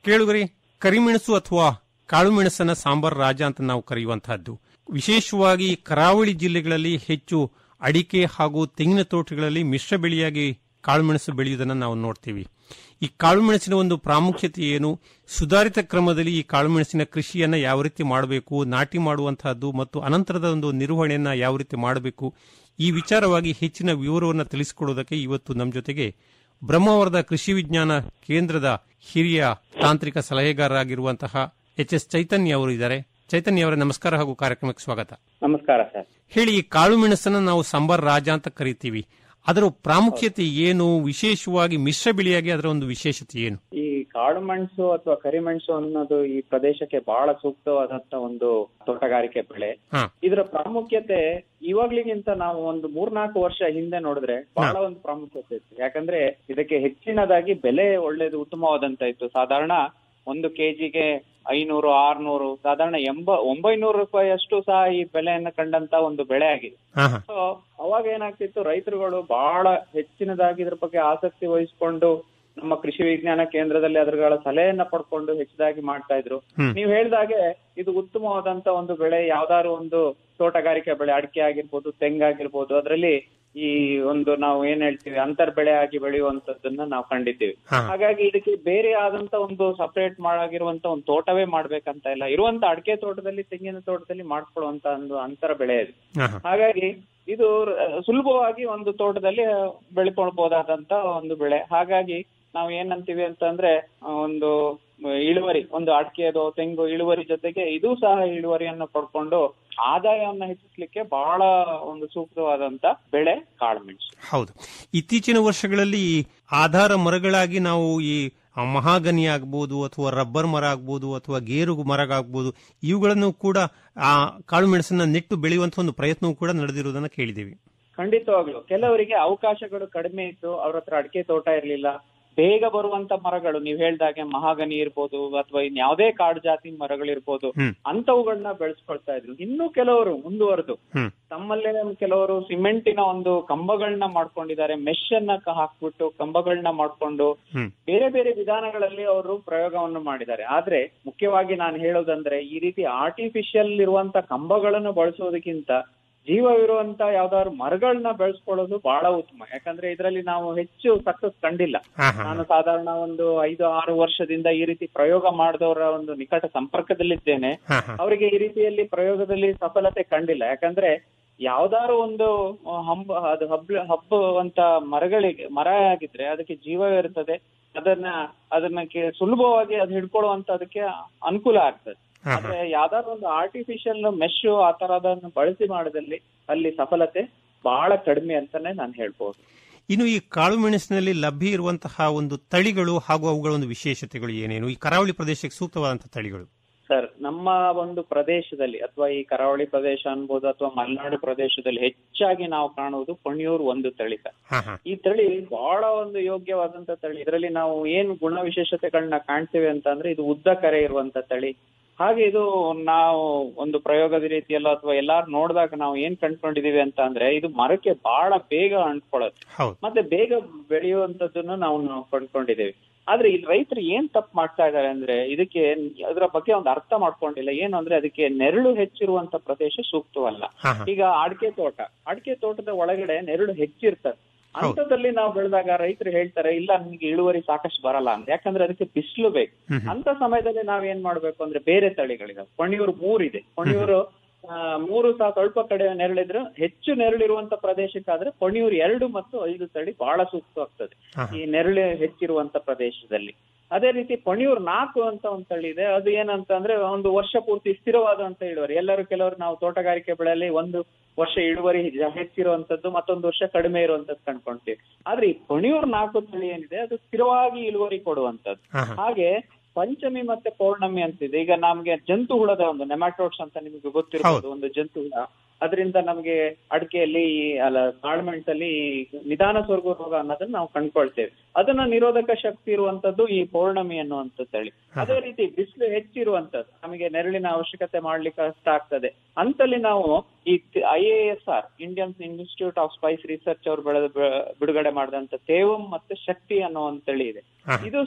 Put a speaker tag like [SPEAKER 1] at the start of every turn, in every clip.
[SPEAKER 1] ಕೇಳುಗರಿ ಕರಿಮೆಣಸು ಅಥವಾ ಕಾಳು ಮೆಣಸನ್ನ ಸಾಂಬಾರ್ ರಾಜ ಅಂತ ನಾವು ಕರೆಯುವಂತಹದ್ದು ವಿಶೇಷವಾಗಿ ಕರಾವಳಿ ಜಿಲ್ಲೆಗಳಲ್ಲಿ ಹೆಚ್ಚು ಅಡಿಕೆ ಹಾಗೂ ತೆಂಗಿನ ತೋಟಗಳಲ್ಲಿ ಮಿಶ್ರ ಬೆಳೆಯಾಗಿ ಕಾಳುಮೆಣಸು ಬೆಳೆಯುವುದನ್ನು ನಾವು ನೋಡ್ತೀವಿ ಈ ಕಾಳುಮೆಣಸಿನ ಒಂದು ಪ್ರಾಮುಖ್ಯತೆ ಏನು ಸುಧಾರಿತ ಕ್ರಮದಲ್ಲಿ ಈ ಕಾಳುಮೆಣಸಿನ ಕೃಷಿಯನ್ನ ಯಾವ ರೀತಿ ಮಾಡಬೇಕು ನಾಟಿ ಮಾಡುವಂತಹದ್ದು ಮತ್ತು ಅನಂತರದ ಒಂದು ನಿರ್ವಹಣೆಯನ್ನ ಯಾವ ರೀತಿ ಮಾಡಬೇಕು ಈ ವಿಚಾರವಾಗಿ ಹೆಚ್ಚಿನ ವಿವರವನ್ನು ತಿಳಿಸಿಕೊಡುವುದಕ್ಕೆ ಇವತ್ತು ನಮ್ಮ ಜೊತೆಗೆ ಬ್ರಹ್ಮಾವರದ ಕೃಷಿ ವಿಜ್ಞಾನ ಕೇಂದ್ರದ ಹಿರಿಯ ತಾಂತ್ರಿಕ ಸಲಹೆಗಾರರಾಗಿರುವಂತಹ ಎಚ್ ಎಸ್ ಚೈತನ್ಯ ಅವರು ಇದ್ದಾರೆ ಚೈತನ್ಯ ಅವರ ನಮಸ್ಕಾರ ಹಾಗೂ ಕಾರ್ಯಕ್ರಮಕ್ಕೆ ಸ್ವಾಗತ
[SPEAKER 2] ನಮಸ್ಕಾರ ಸರ್
[SPEAKER 1] ಹೇಳಿ ಈ ಕಾಳು ಮೆಣಸನ್ನ ನಾವು ಸಾಂಬಾರ್ ರಾಜ ಅಂತ ಕರಿತೀವಿ ಅದರ ಪ್ರಾಮುಖ್ಯತೆ ಏನು ವಿಶೇಷವಾಗಿ ಮಿಶ್ರ ಬೆಳೆಯಾಗಿ ಅದರ ಒಂದು ವಿಶೇಷತೆ ಏನು
[SPEAKER 2] ಈ ಕಾಡು ಮೆಣಸು ಅಥವಾ ಕರಿಮೆಣಸು ಅನ್ನೋದು ಈ ಪ್ರದೇಶಕ್ಕೆ ಬಹಳ ಸೂಕ್ತವಾದಂತ ಒಂದು ತೋಟಗಾರಿಕೆ ಬೆಳೆ
[SPEAKER 1] ಹಾ
[SPEAKER 2] ಇದರ ಪ್ರಾಮುಖ್ಯತೆ ಇವಾಗ್ಲಿಗಿಂತ ನಾವು ಒಂದು ಮೂರ್ನಾಲ್ಕು ವರ್ಷ ಹಿಂದೆ ನೋಡಿದ್ರೆ ಬಹಳ ಒಂದು ಪ್ರಾಮುಖ್ಯತೆ ಇತ್ತು ಯಾಕಂದ್ರೆ ಇದಕ್ಕೆ ಹೆಚ್ಚಿನದಾಗಿ ಬೆಲೆ ಒಳ್ಳೇದು ಉತ್ತಮವಾದಂತ ಇತ್ತು ಸಾಧಾರಣ ಒಂದು ಕೆಜಿಗೆ ಐನೂರು ಆರ್ನೂರು ಸಾಧಾರಣ ಎಂಬ ಒಂಬೈನೂರು ರೂಪಾಯಿಯಷ್ಟು ಸಹ ಈ ಬೆಲೆಯನ್ನು ಕಂಡಂತ ಒಂದು ಬೆಳೆ ಆಗಿದೆ
[SPEAKER 1] ಹಾ ಹಾ
[SPEAKER 2] ಸೊ ಅವಾಗ ಏನಾಗ್ತಿತ್ತು ರೈತರುಗಳು ಬಹಳ ಹೆಚ್ಚಿನದಾಗಿ ಇದ್ರ ಬಗ್ಗೆ ಆಸಕ್ತಿ ವಹಿಸ್ಕೊಂಡು ನಮ್ಮ ಕೃಷಿ ವಿಜ್ಞಾನ ಕೇಂದ್ರದಲ್ಲಿ ಅದರಗಳ ಸಲಹೆಯನ್ನ ಪಡ್ಕೊಂಡು ಹೆಚ್ಚಿದಾಗಿ ಮಾಡ್ತಾ ಇದ್ರು
[SPEAKER 1] ಹ್ಮ್.
[SPEAKER 2] ನೀವು ಹೇಳ್ದಾಗೆ ಇದು ಉತ್ತಮವಾದಂತ ಒಂದು ಬೆಳೆ ಯಾವ್ದಾದ್ರು ಒಂದು ತೋಟಗಾರಿಕೆ ಬೆಳೆ ಅಡಿಕೆ ಆಗಿರ್ಬೋದು ತೆಂಗಾಗಿರ್ಬೋದು ಅದರಲ್ಲಿ ಈ ಒಂದು ನಾವು ಏನ್ ಹೇಳ್ತೀವಿ ಅಂತರ್ ಬೆಳೆ ಆಗಿ ಬೆಳೆಯುವಂತದ್ದನ್ನ ನಾವು ಕಂಡಿದ್ದೀವಿ
[SPEAKER 1] ಹಾ.
[SPEAKER 2] ಹಾಗಾಗಿ ಇದಕ್ಕೆ ಬೇರೆ ಆದಂತ ಒಂದು ಸಪರೇಟ್ ಮಾಡಾಗಿರುವಂತ ಒಂದು ತೋಟವೇ ಮಾಡ್ಬೇಕಂತ ಇಲ್ಲ ಇರುವಂತ ಅಡಿಕೆ ತೋಟದಲ್ಲಿ ತೆಂಗಿನ ತೋಟದಲ್ಲಿ ಮಾಡ್ಕೊಳ್ಳುವಂತ ಒಂದು ಅಂತರ ಬೆಳೆ ಇದು
[SPEAKER 1] ಹಾ ಹಾ
[SPEAKER 2] ಹಾಗಾಗಿ ಇದು ರ- ಸುಲಭವಾಗಿ ಒಂದು ತೋಟದಲ್ಲಿ ಬೆಳ್ಕೊಳ್ಬಹುದಾದಂತ ಒಂದು ಬೆಳೆ ಹಾಗಾಗಿ ನಾವು ಏನಂತೀವಿ ಅಂತಂದ್ರೆ ಆ, ಒಂದು ಇಳುವರಿ ಒಂದು ಅಡಿಕೆದು ತೆಂಗು ಇಳುವರಿ ಜೊತೆಗೆ ಇದು ಸಹ ಇಳುವರಿಯನ್ನು ಪಡ್ಕೊಂಡು ಆದಾಯವನ್ನ ಹೆಚ್ಚಿಸ್ಲಿಕ್ಕೆ ಬಹಳ ಒಂದು ಸೂಕ್ತವಾದಂತ ಬೆಳೆ ಕಾಳುಮೆಣಸು
[SPEAKER 1] ಹೌದು ಇತ್ತೀಚಿನ ವರ್ಷಗಳಲ್ಲಿ ಈ ಆಧಾರ ಮರಗಳಾಗಿ ನಾವು ಈ ಆ, ಮಹಾಗನಿ ಆಗ್ಬೋದು ಅಥವಾ ರಬ್ಬರ್ ಮರ ಆಗ್ಬೋದು ಅಥವಾ ಗೇರು ಮರ ಆಗ್ಬೋದು ಇವುಗಳನ್ನು ಕೂಡ ಆ ಕಾಳು ಮೆಣಸನ್ನ ನೆಟ್ಟು ಬೆಳೆಯುವಂತಹ ಒಂದು ಪ್ರಯತ್ನವೂ ಕೂಡ ನಡೆದಿರುವುದನ್ನು ಕೇಳಿದ್ದೀವಿ
[SPEAKER 2] ಖಂಡಿತವಾಗ್ಲು ಕೆಲವರಿಗೆ ಅವಕಾಶಗಳು ಕಡಿಮೆ ಇತ್ತು ಅವ್ರ ಹತ್ರ ಅಡಿಕೆ ತೋಟ ಇರ್ಲಿಲ್ಲ ಬೇಗ ಬರುವಂತ ಮರಗಳು ನೀವ್ ಹೇಳ್ದಾಗೆ ಮಹಾಗನಿ ಇರ್ಬೋದು ಅಥವಾ ಇನ್ಯಾವುದೇ ಕಾಡು ಜಾತಿ ಮರಗಳಿರ್ಬೋದು
[SPEAKER 1] ಹ್ಮ್.
[SPEAKER 2] ಅಂತವುಗಳನ್ನ ಬೆಳೆಸ್ಕೊಳ್ತಾ ಇದ್ರು ಇನ್ನು ಕೆಲವರು ಮುಂದುವರೆದು
[SPEAKER 1] ಹ್ಮ್
[SPEAKER 2] ತಮ್ಮಲ್ಲೇ ಕೆಲವರು ಸಿಮೆಂಟಿನ ಒಂದು ಕಂಬಗಳನ್ನ ಮಾಡ್ಕೊಂಡಿದ್ದಾರೆ ಮೆಶ್ ಅನ್ನ ಕ- ಹಾಕ್ಬಿಟ್ಟು ಕಂಬಗಳನ್ನ ಮಾಡ್ಕೊಂಡು
[SPEAKER 1] ಹ್ಮ್
[SPEAKER 2] ಬೇರೆ ಬೇರೆ ವಿಧಾನಗಳಲ್ಲಿ ಅವರು ಪ್ರಯೋಗವನ್ನು ಮಾಡಿದ್ದಾರೆ ಆದ್ರೆ ಮುಖ್ಯವಾಗಿ ನಾನು ಹೇಳೋದಂದ್ರೆ ಈ ರೀತಿ ಆರ್ಟಿಫಿಷಿಯಲ್ ಇರುವಂತ ಕಂಬಗಳನ್ನು ಬಳಸೋದಕ್ಕಿಂತ ಜೀವವಿರುವಂತ ಯಾವ್ದಾದ್ರು ಮರಗಳನ್ನ ಬೆಳೆಸ್ಕೊಳ್ಳೋದು ಬಹಳ ಉತ್ತಮ ಯಾಕಂದ್ರೆ ಇದರಲ್ಲಿ ನಾವು ಹೆಚ್ಚು ಸಕ್ಸಸ್ ಕಂಡಿಲ್ಲ
[SPEAKER 1] ಹಾ ಹಾ
[SPEAKER 2] ನಾನು ಸಾಧಾರಣ ಒಂದು ಐದು ಆರು ವರ್ಷದಿಂದ ಈ ರೀತಿ ಪ್ರಯೋಗ ಮಾಡಿದವರ ಒಂದು ನಿಕಟ ಸಂಪರ್ಕದಲ್ಲಿದ್ದೇನೆ
[SPEAKER 1] ಹಾ ಹಾ
[SPEAKER 2] ಅವರಿಗೆ ಈ ರೀತಿಯಲ್ಲಿ ಪ್ರಯೋಗದಲ್ಲಿ ಸಫಲತೆ ಕಂಡಿಲ್ಲ ಯಾಕಂದ್ರೆ ಯಾವ್ದಾದ್ರು ಒಂದು ಆ, ಹಂಬ ಅದು ಹಬ್ಬ ಹಬ್ಬುವಂತ ಮರಗಳಿಗೆ ಮರ ಆಗಿದ್ರೆ ಅದಕ್ಕೆ ಜೀವ ಇರ್ತದೆ ಅದನ್ನ ಅದನ್ನ ಕೆ- ಸುಲಭವಾಗಿ ಅದು ಹಿಡ್ಕೊಳ್ಳುವಂತ ಅದಕ್ಕೆ ಅನುಕೂಲ ಆಗ್ತದೆ
[SPEAKER 1] ಹಾ ಹಾ
[SPEAKER 2] ಆದ್ರೆ ಯಾವ್ದಾದ್ರು ಒಂದು ಆರ್ಟಿಫಿಷಿಯಲ್ ಮೆಶ್ ಆ ತರದನ್ನು ಬಳಸಿ ಮಾಡೋದಲ್ಲಿ ಅಲ್ಲಿ ಸಫಲತೆ ಬಹಳ ಕಡಿಮೆ ಅಂತಾನೆ ನಾನು ಹೇಳ್ಬೋದು
[SPEAKER 1] ಇನ್ನು ಈ ಕಾಳು ಮೆಣಸಿನಲ್ಲಿ ಲಭ್ಯ ಇರುವಂತಹ ಒಂದು ತಳಿಗಳು ಹಾಗೂ ಅವುಗಳ ಒಂದು ವಿಶೇಷತೆಗಳು ಏನೇನು ಈ ಕರಾವಳಿ ಪ್ರದೇಶಕ್ಕೆ ಸೂಕ್ತವಾದಂತಹ ತಳಿಗಳು
[SPEAKER 2] ಸರ್ ನಮ್ಮ ಒಂದು ಪ್ರದೇಶದಲ್ಲಿ ಅಥವಾ ಈ ಕರಾವಳಿ ಪ್ರದೇಶ ಅನ್ಬೋದು ಅಥವಾ ಮಲೆನಾಡು ಪ್ರದೇಶದಲ್ಲಿ ಹೆಚ್ಚಾಗಿ ನಾವು ಕಾಣುವುದು ಪಣಿಯೂರು ಒಂದು ತಳಿ ಸರ್
[SPEAKER 1] ಹಾ ಹಾ
[SPEAKER 2] ಈ ತಳಿ ಬಹಳ ಒಂದು ಯೋಗ್ಯವಾದಂತ ತಳಿ ಇದರಲ್ಲಿ ನಾವು ಏನು ಗುಣ ವಿಶೇಷತೆಗಳನ್ನ ಕಾಣ್ತೇವೆ ಅಂತ ಅಂದ್ರೆ ಇದು ಉದ್ದ ಕರೆ ಇರುವಂತ ತಳಿ ಹಾಗೆ ಇದು ನಾವು ಒಂದು ಪ್ರಯೋಗದ ರೀತಿಯಲ್ಲೋ ಅಥವಾ ಎಲ್ಲಾರು ನೋಡಿದಾಗ ನಾವು ಏನ್ ಕಂಡ್ಕೊಂಡಿದೀವಿ ಅಂತ ಅಂದ್ರೆ ಇದು ಮರಕ್ಕೆ ಬಹಳ ಬೇಗ ಅಂಟ್ಕೊಳ್ಳೋದು
[SPEAKER 1] ಹೌದು
[SPEAKER 2] ಮತ್ತೆ ಬೇಗ ಬೆಳೆಯುವಂತದ್ದನ್ನು ನಾವು ನಾವು ಕಂಡ್ಕೊಂಡಿದ್ದೇವೆ ಆದ್ರೆ ಇಲ್ಲಿ ರೈತರು ಏನ್ ತಪ್ಪು ಮಾಡ್ತಾ ಇದ್ದಾರೆ ಅಂದ್ರೆ ಇದಕ್ಕೆ ಅದರ ಬಗ್ಗೆ ಒಂದು ಅರ್ಥ ಮಾಡ್ಕೊಂಡಿಲ್ಲ ಏನು ಅಂದ್ರೆ ಅದಕ್ಕೆ ನೆರಳು ಹೆಚ್ಚಿರುವಂತ ಪ್ರದೇಶ ಸೂಕ್ತವಲ್ಲ
[SPEAKER 1] ಹಾ ಹಾ
[SPEAKER 2] ಈಗ ಅಡಿಕೆ ತೋಟ ಅಡಿಕೆ ತೋಟದ ಒಳಗಡೆ ನೆರಳು ಹೆಚ್ಚಿರ್ತದೆ ಅಂತದಲ್ಲಿ ನಾವು ಬೆಳೆದಾಗ ರೈತರು ಹೇಳ್ತಾರೆ ಇಲ್ಲ ನಿಮ್ಗೆ ಇಳುವರಿ ಸಾಕಷ್ಟು ಬರಲ್ಲ ಅಂತ ಯಾಕಂದ್ರೆ ಅದಕ್ಕೆ ಬಿಸಿಲು ಬೇಕು
[SPEAKER 1] ಹ್ಮ್ ಹ್ಮ್.
[SPEAKER 2] ಅಂತ ಸಮಯದಲ್ಲಿ ನಾವ್ ಏನ್ ಮಾಡ್ಬೇಕು ಅಂದ್ರೆ ಬೇರೆ ತಳಿಗಳಿದೆ ಪಣಿಯೂರು ಮೂರಿದೆ ಪಣಿಯೂರು ಆ, ಮೂರು ಸಹ ಸ್ವಲ್ಪ ಕಡೆ ನೆರಳಿದ್ರು ಹೆಚ್ಚು ನೆರಳಿರುವಂತ ಪ್ರದೇಶಕ್ಕಾದ್ರೆ ಪಣಿಯೂರು ಎರಡು ಮತ್ತು ಐದು ತಳಿ ಬಹಳ ಸೂಕ್ತವಾಗ್ತದೆ
[SPEAKER 1] ಹಾ
[SPEAKER 2] ಈ ನೆರಳು ಹೆಚ್ಚಿರುವಂತ ಪ್ರದೇಶದಲ್ಲಿ ಅದೇ ರೀತಿ ಪಣಿಯೂರ್ ನಾಲ್ಕು ಅಂತ ಒಂದು ತಳಿ ಇದೆ ಅದು ಏನಂತ ಅಂದ್ರೆ ಒಂದು ವರ್ಷ ಪೂರ್ತಿ ಸ್ಥಿರವಾದಂತ ಇಳುವರಿ ಎಲ್ಲರೂ ಕೆಲವರು ನಾವು ತೋಟಗಾರಿಕೆ ಬೆಳೆಯಲ್ಲಿ ಒಂದು ವರ್ಷ ಇಳುವರಿ ಜ- ಹೆಚ್ಚಿರುವಂತದ್ದು ಮತ್ತೊಂದು ವರ್ಷ ಕಡಿಮೆ ಇರುವಂತದ್ದು ಕಂಡ್ಕೊಂತೀವಿ ಆದ್ರೆ ಈ ಪಣಿಯೂರ್ ನಾಲ್ಕು ತಳಿ ಏನಿದೆ ಅದು ಸ್ಥಿರವಾಗಿ ಇಳುವರಿ ಕೊಡುವಂತದ್ದು
[SPEAKER 1] ಹಾ ಹಾ
[SPEAKER 2] ಹಾಗೆ ಪಂಚಮಿ ಮತ್ತೆ ಪೌರ್ಣಮಿ ಅಂತಿದೆ ಈಗ ನಮ್ಗೆ ಜಂತು ಹುಳದ ಒಂದು ನೆಮಾಟೋಡ್ಸ್ ಅಂತ ನಿಮಗೆ ಗೊತ್ತಿರಬಹುದು ಒಂದು ಜಂತು ಹುಳ ಅದರಿಂದ ನಮಗೆ ಅಡಿಕೆಯಲ್ಲಿ ಅಲ್ಲ ಕಾಳುಮೆಣಸಲ್ಲಿ ನಿಧಾನ ಸ್ವರ್ಗ ರೋಗ ಅನ್ನೋದನ್ನ ನಾವು ಕಂಡ್ಕೊಳ್ತೇವೆ ಅದನ್ನ ನಿರೋಧಕ ಶಕ್ತಿ ಇರುವಂತದ್ದು ಈ ಪೌರ್ಣಮಿ ಅನ್ನುವಂಥ ತಳಿ ಅದೇ ರೀತಿ ಬಿಸಿಲು ಹೆಚ್ಚಿರುವಂತದ್ದು ನಮಗೆ ನೆರಳಿನ ಅವಶ್ಯಕತೆ ಮಾಡ್ಲಿಕ್ಕೆ ಕಷ್ಟ ಆಗ್ತದೆ ಅಂತಲ್ಲಿ ನಾವು ಈ I A S R Indian institute of spice research ಅವರು ಬೆಳೆದ ಬಿಡುಗಡೆ ಮಾಡಿದಂತ ತೇವಂ ಮತ್ತೆ ಶಕ್ತಿ ಅನ್ನೋ ಒಂದು ತಳಿ ಇದೆ
[SPEAKER 1] ಹಾ.
[SPEAKER 2] ಇದು ಸಹ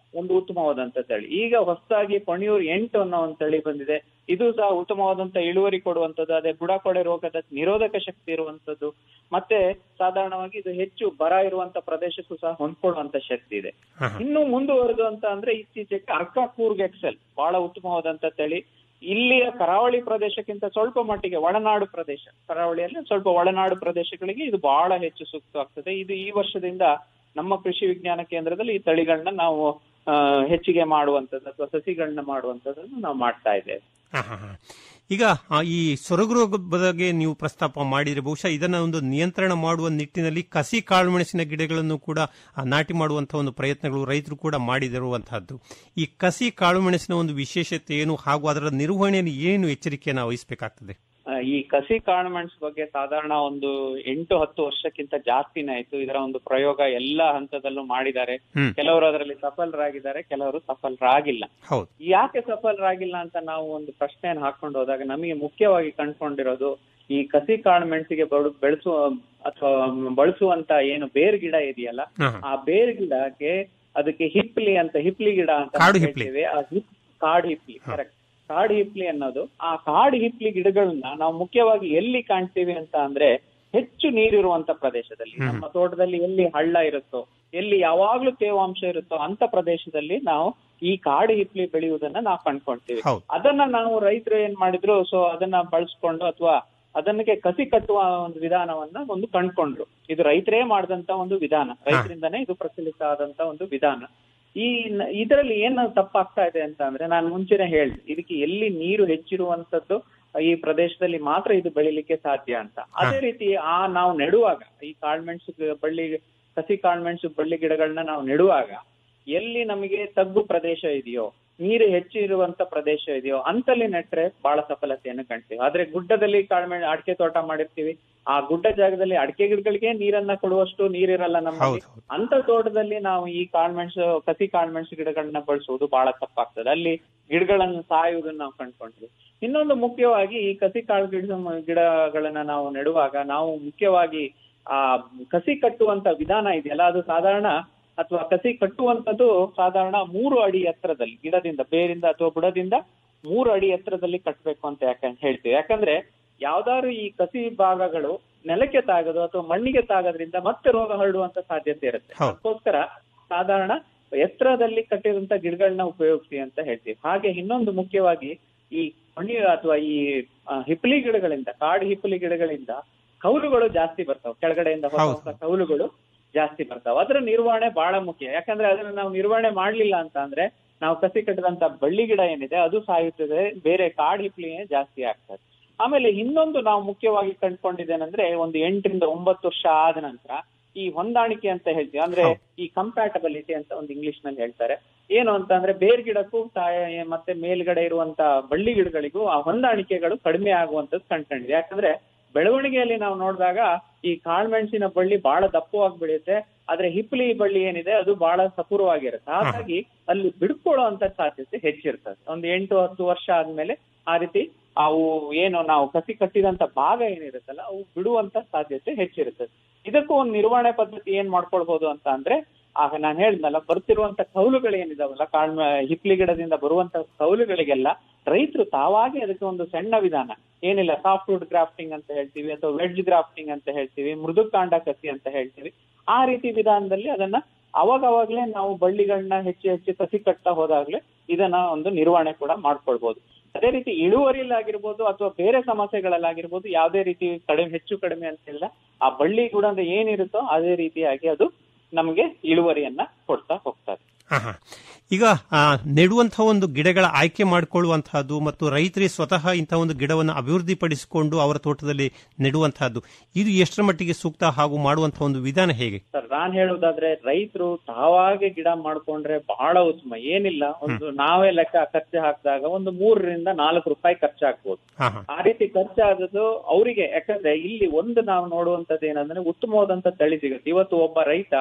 [SPEAKER 2] ಒಂದು ಉತ್ತಮವಾದಂತ ತಳಿ ಈಗ ಹೊಸದಾಗಿ ಪಣಿಯೂರ್ ಎಂಟು ಅನ್ನೋ ಒಂದು ತಳಿ ಬಂದಿದೆ ಇದು ಸಹ ಉತ್ತಮವಾದಂತ ಇಳುವರಿ ಕೊಡುವಂತದ್ದು ಅದೇ ಬುಡಕೊಡೆ ರೋಗದ ನಿರೋಧಕ ಶಕ್ತಿ ಇರುವಂತದ್ದು ಮತ್ತೆ ಸಾಧಾರಣವಾಗಿ ಇದು ಹೆಚ್ಚು ಬರ ಇರುವಂತ ಪ್ರದೇಶಕ್ಕೂ ಸಹ ಹೊಂದ್ಕೊಳ್ಳುವಂತ ಶಕ್ತಿ ಇದೆ
[SPEAKER 1] ಹಾ, ಹಾ.
[SPEAKER 2] ಇನ್ನು ಮುಂದುವರೆದು ಅಂತ ಅಂದ್ರೆ ಇತ್ತೀಚೆಗೆ ಅರ್ಕಾ ಕೂರ್ಗ್ ಎಕ್ಸೆಲ್ ಬಹಳ ಉತ್ತಮವಾದಂತ ತಳಿ ಇಲ್ಲಿಯ ಕರಾವಳಿ ಪ್ರದೇಶಕ್ಕಿಂತ ಸ್ವಲ್ಪ ಮಟ್ಟಿಗೆ ಒಳನಾಡು ಪ್ರದೇಶ ಕರಾವಳಿಯಲ್ಲಿ ಸ್ವಲ್ಪ ಒಳನಾಡು ಪ್ರದೇಶಗಳಿಗೆ ಇದು ಬಹಳ ಹೆಚ್ಚು ಸೂಕ್ತವಾಗ್ತದೆ ಇದು ಈ ವರ್ಷದಿಂದ ನಮ್ಮ ಕೃಷಿ ವಿಜ್ಞಾನ ಕೇಂದ್ರದಲ್ಲಿ ಈ ತಳಿಗಳನ್ನ ನಾವು ಆ, ಹೆಚ್ಚಿಗೆ ಮಾಡುವಂತದ್ದು ಅಥವಾ ಸಸಿಗಳನ್ನ ಮಾಡುವಂತದ್ದನ್ನು ನಾವು ಮಾಡ್ತಾ ಇದ್ದೇವೆ
[SPEAKER 1] ಹಾ, ಹಾ, ಹಾ. ಈಗ ಆ, ಈ ಸೊರಗು ರೋಗದ ಬಗ್ಗೆ ನೀವು ಪ್ರಸ್ತಾಪ ಮಾಡಿದ್ರೆ ಬಹುಶಃ ಇದನ್ನ ಒಂದು ನಿಯಂತ್ರಣ ಮಾಡುವ ನಿಟ್ಟಿನಲ್ಲಿ ಕಸಿ ಕಾಳುಮೆಣಸಿನ ಗಿಡಗಳನ್ನು ಕೂಡ ಆ, ನಾಟಿ ಮಾಡುವಂತಹ ಒಂದು ಪ್ರಯತ್ನಗಳು ರೈತರು ಕೂಡ ಮಾಡಿದಿರುವಂತಹದ್ದು ಈ ಕಸಿ ಕಾಳುಮೆಣಸಿನ ಒಂದು ವಿಶೇಷತೆ ಏನು ಹಾಗೂ ಅದರ ನಿರ್ವಹಣೆಯನ್ನು ಏನು ಎಚ್ಚರಿಕೆಯನ್ನು ವಹಿಸಬೇಕಾಗ್ತದೆ
[SPEAKER 2] ಆ, ಈ ಕಸಿ ಕಾಳುಮೆಣಸು ಬಗ್ಗೆ ಸಾಧಾರಣ ಒಂದು ಎಂಟು ಹತ್ತು ವರ್ಷಕ್ಕಿಂತ ಜಾಸ್ತಿನೇ ಆಯ್ತು ಇದರ ಒಂದು ಪ್ರಯೋಗ ಎಲ್ಲಾ ಹಂತದಲ್ಲೂ ಮಾಡಿದ್ದಾರೆ
[SPEAKER 1] ಹ್ಮ್
[SPEAKER 2] ಕೆಲವರು ಅದರಲ್ಲಿ ಸಫಲರಾಗಿದ್ದಾರೆ ಕೆಲವರು ಸಫಲರಾಗಿಲ್ಲ
[SPEAKER 1] ಹೌದು
[SPEAKER 2] ಯಾಕೆ ಸಫಲರಾಗಿಲ್ಲ ಅಂತ ನಾವು ಒಂದು ಪ್ರಶ್ನೆಯನ್ನು ಹಾಕೊಂಡು ಹೋದಾಗ ನಮಗೆ ಮುಖ್ಯವಾಗಿ ಕಂಡುಕೊಂಡಿರೋದು ಈ ಕಸಿ ಕಾಳು ಮೆಣಸಿಗೆ ಬಳು- ಬೆಳೆಸುವ ಅಥವಾ ಬಳಸುವಂತ ಏನು ಬೇರ್ ಗಿಡ ಇದೆಯಲ್ಲ
[SPEAKER 1] ಹಾ, ಹಾ.
[SPEAKER 2] ಆ ಬೇರ್ ಗಿಡಕ್ಕೆ ಅದಕ್ಕೆ ಹಿಪ್ಲಿ ಅಂತ ಹಿಪ್ಲಿ ಗಿಡ ಅಂತ
[SPEAKER 1] ಕಾಡು
[SPEAKER 2] ನಾವು
[SPEAKER 1] ಹಿಪ್ಲಿ.
[SPEAKER 2] ಹೇಳ್ತೇವೆ. ಆ ಹಿಪ್ ಕಾಡು ಹಿಪ್ಲಿ ಕರೆಕ್ಟ್ ಕಾಡು ಹಿಪ್ಲಿ ಅನ್ನೋದು ಆ ಕಾಡು ಹಿಪ್ಲಿ ಗಿಡಗಳನ್ನ ನಾವು ಮುಖ್ಯವಾಗಿ ಎಲ್ಲಿ ಕಾಣ್ತೀವಿ ಅಂತ ಅಂದ್ರೆ ಹೆಚ್ಚು ನೀರಿರುವಂತ ಪ್ರದೇಶದಲ್ಲಿ
[SPEAKER 1] ಹ್ಮ್.
[SPEAKER 2] ನಮ್ಮ ತೋಟದಲ್ಲಿ ಎಲ್ಲಿ ಹಳ್ಳ ಇರುತ್ತೋ ಎಲ್ಲಿ ಯಾವಾಗ್ಲೂ ತೇವಾಂಶ ಇರುತ್ತೋ ಅಂತ ಪ್ರದೇಶದಲ್ಲಿ ನಾವು ಈ ಕಾಡು ಹಿಪ್ಲಿ ಬೆಳೆಯುವುದನ್ನ ನಾವು ಕಂಡ್ಕೊಳ್ತೀವಿ
[SPEAKER 1] ಹೌದು
[SPEAKER 2] ಅದನ್ನ ನಾವು ರೈತರು ಏನ್ ಮಾಡಿದ್ರು ಸೊ ಅದನ್ನ ಬಳಸ್ಕೊಂಡು ಅಥವಾ ಅದನ್ನಕ್ಕೆ ಕಸಿ ಕಟ್ಟುವ ಒಂದು ವಿಧಾನವನ್ನ ಒಂದು ಕಂಡ್ಕೊಂಡ್ರು ಇದು ರೈತರೇ ಮಾಡಿದಂತ ಒಂದು ವಿಧಾನ ರೈತರಿಂದಾನೇ ಇದು ಪ್ರಚಲಿತ ಆದಂತ ಒಂದು ವಿಧಾನ ಈ ನ- ಇದರಲ್ಲಿ ಏನು ತಪ್ಪಾಗ್ತಾ ಇದೆ ಅಂತ ಅಂದ್ರೆ ನಾನು ಮುಂಚೆನೆ ಹೇಳಿದೆ ಇದಕ್ಕೆ ಎಲ್ಲಿ ನೀರು ಹೆಚ್ಚಿರುವಂತದ್ದು ಈ ಪ್ರದೇಶದಲ್ಲಿ ಮಾತ್ರ ಇದು ಬೆಳಿಲಿಕ್ಕೆ ಸಾಧ್ಯ ಅಂತ ಅದೇ ರೀತಿ ಆ ನಾವು ನೆಡುವಾಗ ಈ ಕಾಳ್ಮೆಣಸು ಗಿ- ಬಳ್ಳಿ ಕಸಿ ಕಾಳ್ಮೆಣಸು ಬಳ್ಳಿ ಗಿಡಗಳನ್ನ ನಾವು ನೆಡುವಾಗ ಎಲ್ಲಿ ನಮಗೆ ತಗ್ಗು ಪ್ರದೇಶ ಇದೆಯೋ ನೀರು ಹೆಚ್ಚು ಇರುವಂತ ಪ್ರದೇಶ ಇದೆಯೋ ಅಂತಲ್ಲಿ ನೆಟ್ರೆ ಬಹಳ ಸಫಲತೆಯನ್ನು ಕಾಣ್ತೀವಿ ಆದ್ರೆ ಗುಡ್ಡದಲ್ಲಿ ಕಾಳ್ಮೆ ಅಡಿಕೆ ತೋಟ ಮಾಡಿರ್ತೀವಿ ಆ ಗುಡ್ಡ ಜಾಗದಲ್ಲಿ ಅಡಿಕೆ ಗಿಡಗಳಿಗೆ ನೀರನ್ನ ಕೊಡುವಷ್ಟು ನೀರಿರಲ್ಲ ನಮ್ಮಲ್ಲಿ
[SPEAKER 1] ಹೌದು ಹೌದು
[SPEAKER 2] ಅಂತ ತೋಟದಲ್ಲಿ ನಾವು ಈ ಕಾಳ್ಮೆಣಸು ಕಸಿ ಕಾಳ್ಮೆಣಸು ಗಿಡಗಳನ್ನ ಬಳಸುವುದು ಬಹಳ ತಪ್ಪಾಗ್ತದೆ ಅಲ್ಲಿ ಗಿಡಗಳನ್ನು ಸಾಯುವುದನ್ನ ನಾವು ಕಂಡ್ಕೊಂಡ್ವಿ ಇನ್ನೊಂದು ಮುಖ್ಯವಾಗಿ ಈ ಕಸಿ ಕಾಳು ಗಿಡ ಗಿಡಗಳನ್ನ ನಾವು ನೆಡುವಾಗ ನಾವು ಮುಖ್ಯವಾಗಿ ಆ ಕಸಿ ಕಟ್ಟುವಂತ ವಿಧಾನ ಇದೆಯಲ್ಲ ಅದು ಸಾಧಾರಣ ಅಥವಾ ಕಸಿ ಕಟ್ಟುವಂತದ್ದು ಸಾಧಾರಣ ಮೂರು ಅಡಿ ಎತ್ತರದಲ್ಲಿ ಗಿಡದಿಂದ ಬೇರಿಂದ ಅಥವಾ ಬುಡದಿಂದ ಮೂರು ಅಡಿ ಎತ್ತರದಲ್ಲಿ ಕಟ್ಟಬೇಕು ಅಂತ ಯಾಕೆ ಹೇಳ್ತೀವಿ ಯಾಕಂದ್ರೆ ಯಾವ್ದಾದ್ರು ಈ ಕಸಿ ಭಾಗಗಳು ನೆಲಕ್ಕೆ ತಾಗದು ಅಥವಾ ಮಣ್ಣಿಗೆ ತಾಗೋದ್ರಿಂದ ಮತ್ತೆ ರೋಗ ಹರಡುವಂತ ಸಾಧ್ಯತೆ ಇರುತ್ತೆ
[SPEAKER 1] ಹೌದು.
[SPEAKER 2] ಅದಕ್ಕೋಸ್ಕರ ಸಾಧಾರಣ ಎತ್ತರದಲ್ಲಿ ಕಟ್ಟಿರುವಂತ ಗಿಡಗಳನ್ನ ಉಪಯೋಗಿಸಿ ಅಂತ ಹೇಳ್ತೀವಿ ಹಾಗೆ ಇನ್ನೊಂದು ಮುಖ್ಯವಾಗಿ ಈ ಮಣ್ಣಿ ಅಥವಾ ಈ ಆ, ಹಿಪ್ಪಲಿ ಗಿಡಗಳಿಂದ ಕಾಡು ಹಿಪ್ಪಲಿ ಗಿಡಗಳಿಂದ ಕೌಲುಗಳು ಜಾಸ್ತಿ ಬರ್ತಾವ ಕೆಳಗಡೆಯಿಂದ ಹೊಸ
[SPEAKER 1] ಹೌದು.
[SPEAKER 2] ಹೊಸ ಕೌಲುಗಳು ಜಾಸ್ತಿ ಬರ್ತಾವ ಅದರ ನಿರ್ವಹಣೆ ಬಹಳ ಮುಖ್ಯ ಯಾಕಂದ್ರೆ ಅದನ್ನ ನಾವು ನಿರ್ವಹಣೆ ಮಾಡ್ಲಿಲ್ಲ ಅಂತ ಅಂದ್ರೆ ನಾವು ಕಸಿ ಕಟ್ಟಿದಂತ ಬಳ್ಳಿ ಗಿಡ ಏನಿದೆ ಅದು ಸಾಯುತ್ತದೆ ಬೇರೆ ಕಾಡು ಹಿಪ್ಲಿಯೇ ಜಾಸ್ತಿ ಆಗ್ತದೆ ಆಮೇಲೆ ಇನ್ನೊಂದು ನಾವು ಮುಖ್ಯವಾಗಿ ಕಂಡ್ಕೊಂಡಿದ್ದೇನೆಂದ್ರೆ ಒಂದು ಎಂಟರಿಂದ ಒಂಬತ್ತು ವರ್ಷ ಆದ ನಂತರ ಈ ಹೊಂದಾಣಿಕೆ ಅಂತ ಹೇಳ್ತೀವಿ ಅಂದ್ರೆ
[SPEAKER 1] ಹೌದು.
[SPEAKER 2] ಈ ಕಂಪ್ಯಾಟಬಿಲಿಟಿ ಅಂತ ಒಂದು ಇಂಗ್ಲಿಷ್ ನಲ್ಲಿ ಹೇಳ್ತಾರೆ ಏನು ಅಂತ ಅಂದ್ರೆ ಬೇರ್ ಗಿಡಕ್ಕೂ ತಾಯ ಮತ್ತೆ ಮೇಲ್ಗಡೆ ಇರುವಂತ ಬಳ್ಳಿ ಗಿಡಗಳಿಗೂ ಆ ಹೊಂದಾಣಿಕೆಗಳು ಕಡಿಮೆ ಆಗುವಂತದ್ದು ಕಂಡ್ಕೊಂಡಿದೆ ಯಾಕಂದ್ರೆ ಬೆಳವಣಿಗೆಯಲ್ಲಿ ನಾವು ನೋಡಿದಾಗ ಈ ಕಾಳ್ಮೆಣಸಿನ ಬಳ್ಳಿ ಬಹಳ ದಪ್ಪವಾಗಿ ಬೆಳೆಯುತ್ತೆ ಆದ್ರೆ ಹಿಪ್ಲಿ ಬಳ್ಳಿ ಏನಿದೆ ಅದು ಬಹಳ ಸಪೂರವಾಗಿರುತ್ತೆ ಹಾಗಾಗಿ ಅಲ್ಲಿ ಬಿಡ್ಕೊಳ್ಳುವಂತ ಸಾಧ್ಯತೆ ಹೆಚ್ಚಿರ್ತದೆ ಒಂದು ಎಂಟು ಹತ್ತು ವರ್ಷ ಆದ್ಮೇಲೆ ಆ ರೀತಿ ಅವು ಏನು ನಾವು ಕಸಿ ಕಟ್ಟಿದಂತ ಭಾಗ ಏನಿರುತ್ತಲ್ಲ ಅವು ಬಿಡುವಂತ ಸಾಧ್ಯತೆ ಹೆಚ್ಚಿರುತ್ತದೆ ಇದಕ್ಕೂ ಒಂದು ನಿರ್ವಹಣೆ ಪದ್ಧತಿ ಏನ್ ಮಾಡ್ಕೊಳ್ಬಹುದು ಅಂತ ಅಂದ್ರೆ ಆಗ ನಾನು ಹೇಳಿದ್ನಲ್ಲ ಬರ್ತಿರುವಂತ ಕೌಲುಗಳು ಏನಿದಾವಲ್ಲ ಕಾಳ್ಮ ಹಿಪ್ಲಿ ಗಿಡದಿಂದ ಬರುವಂತ ಕೌಲುಗಳಿಗೆಲ್ಲ ರೈತರು ತಾವಾಗಿ ಅದಕ್ಕೆ ಒಂದು ಸಣ್ಣ ವಿಧಾನ ಏನಿಲ್ಲ ಸಾಫ್ಟ್ವುಡ್ ಗ್ರಾಫ್ಟಿಂಗ್ ಅಂತ ಹೇಳ್ತೀವಿ ಅಥವಾ ವೆಡ್ಜ್ ಗ್ರಾಫ್ಟಿಂಗ್ ಅಂತ ಹೇಳ್ತೀವಿ ಮೃದು ಕಾಂಡ ಕಸಿ ಅಂತ ಹೇಳ್ತೀವಿ ಆ ರೀತಿ ವಿಧಾನದಲ್ಲಿ ಅದನ್ನ ಅವಾಗ ಅವಾಗ್ಲೇ ನಾವು ಬಳ್ಳಿಗಳನ್ನ ಹೆಚ್ಚು ಹೆಚ್ಚು ಕಸಿ ಕಟ್ತಾ ಹೋದಾಗ್ಲೇ ಇದನ್ನ ಒಂದು ನಿರ್ವಹಣೆ ಕೂಡ ಮಾಡ್ಕೊಳ್ಬಹುದು ಅದೇ ರೀತಿ ಇಳುವರಿಯಲ್ಲಾಗಿರ್ಬೋದು ಅಥವಾ ಬೇರೆ ಸಮಸ್ಯೆಗಳಲ್ಲಾಗಿರ್ಬೋದು ಯಾವುದೇ ರೀತಿ ಕಡಿಮೆ ಹೆಚ್ಚು ಕಡಿಮೆ ಅಂತಿಲ್ಲ ಆ ಬಳ್ಳಿ ಕೂಡ ಅಂದ್ರೆ ಏನಿರುತ್ತೋ ಅದೇ ರೀತಿಯಾಗಿ ಅದು ನಮಗೆ ಇಳುವರಿಯನ್ನ ಕೊಡ್ತಾ ಹೋಗ್ತದೆ
[SPEAKER 1] ಹಾ, ಹಾ. ಈಗ ಆ, ನೆಡುವಂತಹ ಒಂದು ಗಿಡಗಳ ಆಯ್ಕೆ ಮಾಡಿಕೊಳ್ಳುವಂತಹದ್ದು ಮತ್ತು ರೈತರೇ ಸ್ವತಃ ಇಂತಹ ಒಂದು ಗಿಡವನ್ನು ಅಭಿವೃದ್ಧಿಪಡಿಸಿಕೊಂಡು ಅವರ ತೋಟದಲ್ಲಿ ನೆಡುವಂತಹದ್ದು ಇದು ಎಷ್ಟರ ಮಟ್ಟಿಗೆ ಸೂಕ್ತ ಹಾಗೂ ಮಾಡುವಂತಹ ಒಂದು ವಿಧಾನ ಹೇಗೆ
[SPEAKER 2] ಸರ್ ನಾನ್ ಹೇಳುವುದಾದ್ರೆ ರೈತರು ತಾವಾಗೆ ಗಿಡ ಮಾಡ್ಕೊಂಡ್ರೆ ಬಹಳ ಉತ್ತಮ ಏನಿಲ್ಲ ಒಂದು ನಾವೇ ಲೆಕ್ಕ ಖರ್ಚು ಹಾಕಿದಾಗ ಒಂದು ಮೂರರಿಂದ ನಾಲ್ಕು ರೂಪಾಯಿ ಖರ್ಚಾಗ್ಬೋದು
[SPEAKER 1] ಹಾ ಹಾ
[SPEAKER 2] ಆ ರೀತಿ ಖರ್ಚಾದದ್ದು ಅವರಿಗೆ ಯಾಕಂದ್ರೆ ಇಲ್ಲಿ ಒಂದು ನಾವು ನೋಡುವಂತದ್ದು ಏನಂದ್ರೆ ಉತ್ತಮವಾದಂತ ತಳಿ ಸಿಗುತ್ತೆ ಇವತ್ತು ಒಬ್ಬ ರೈತ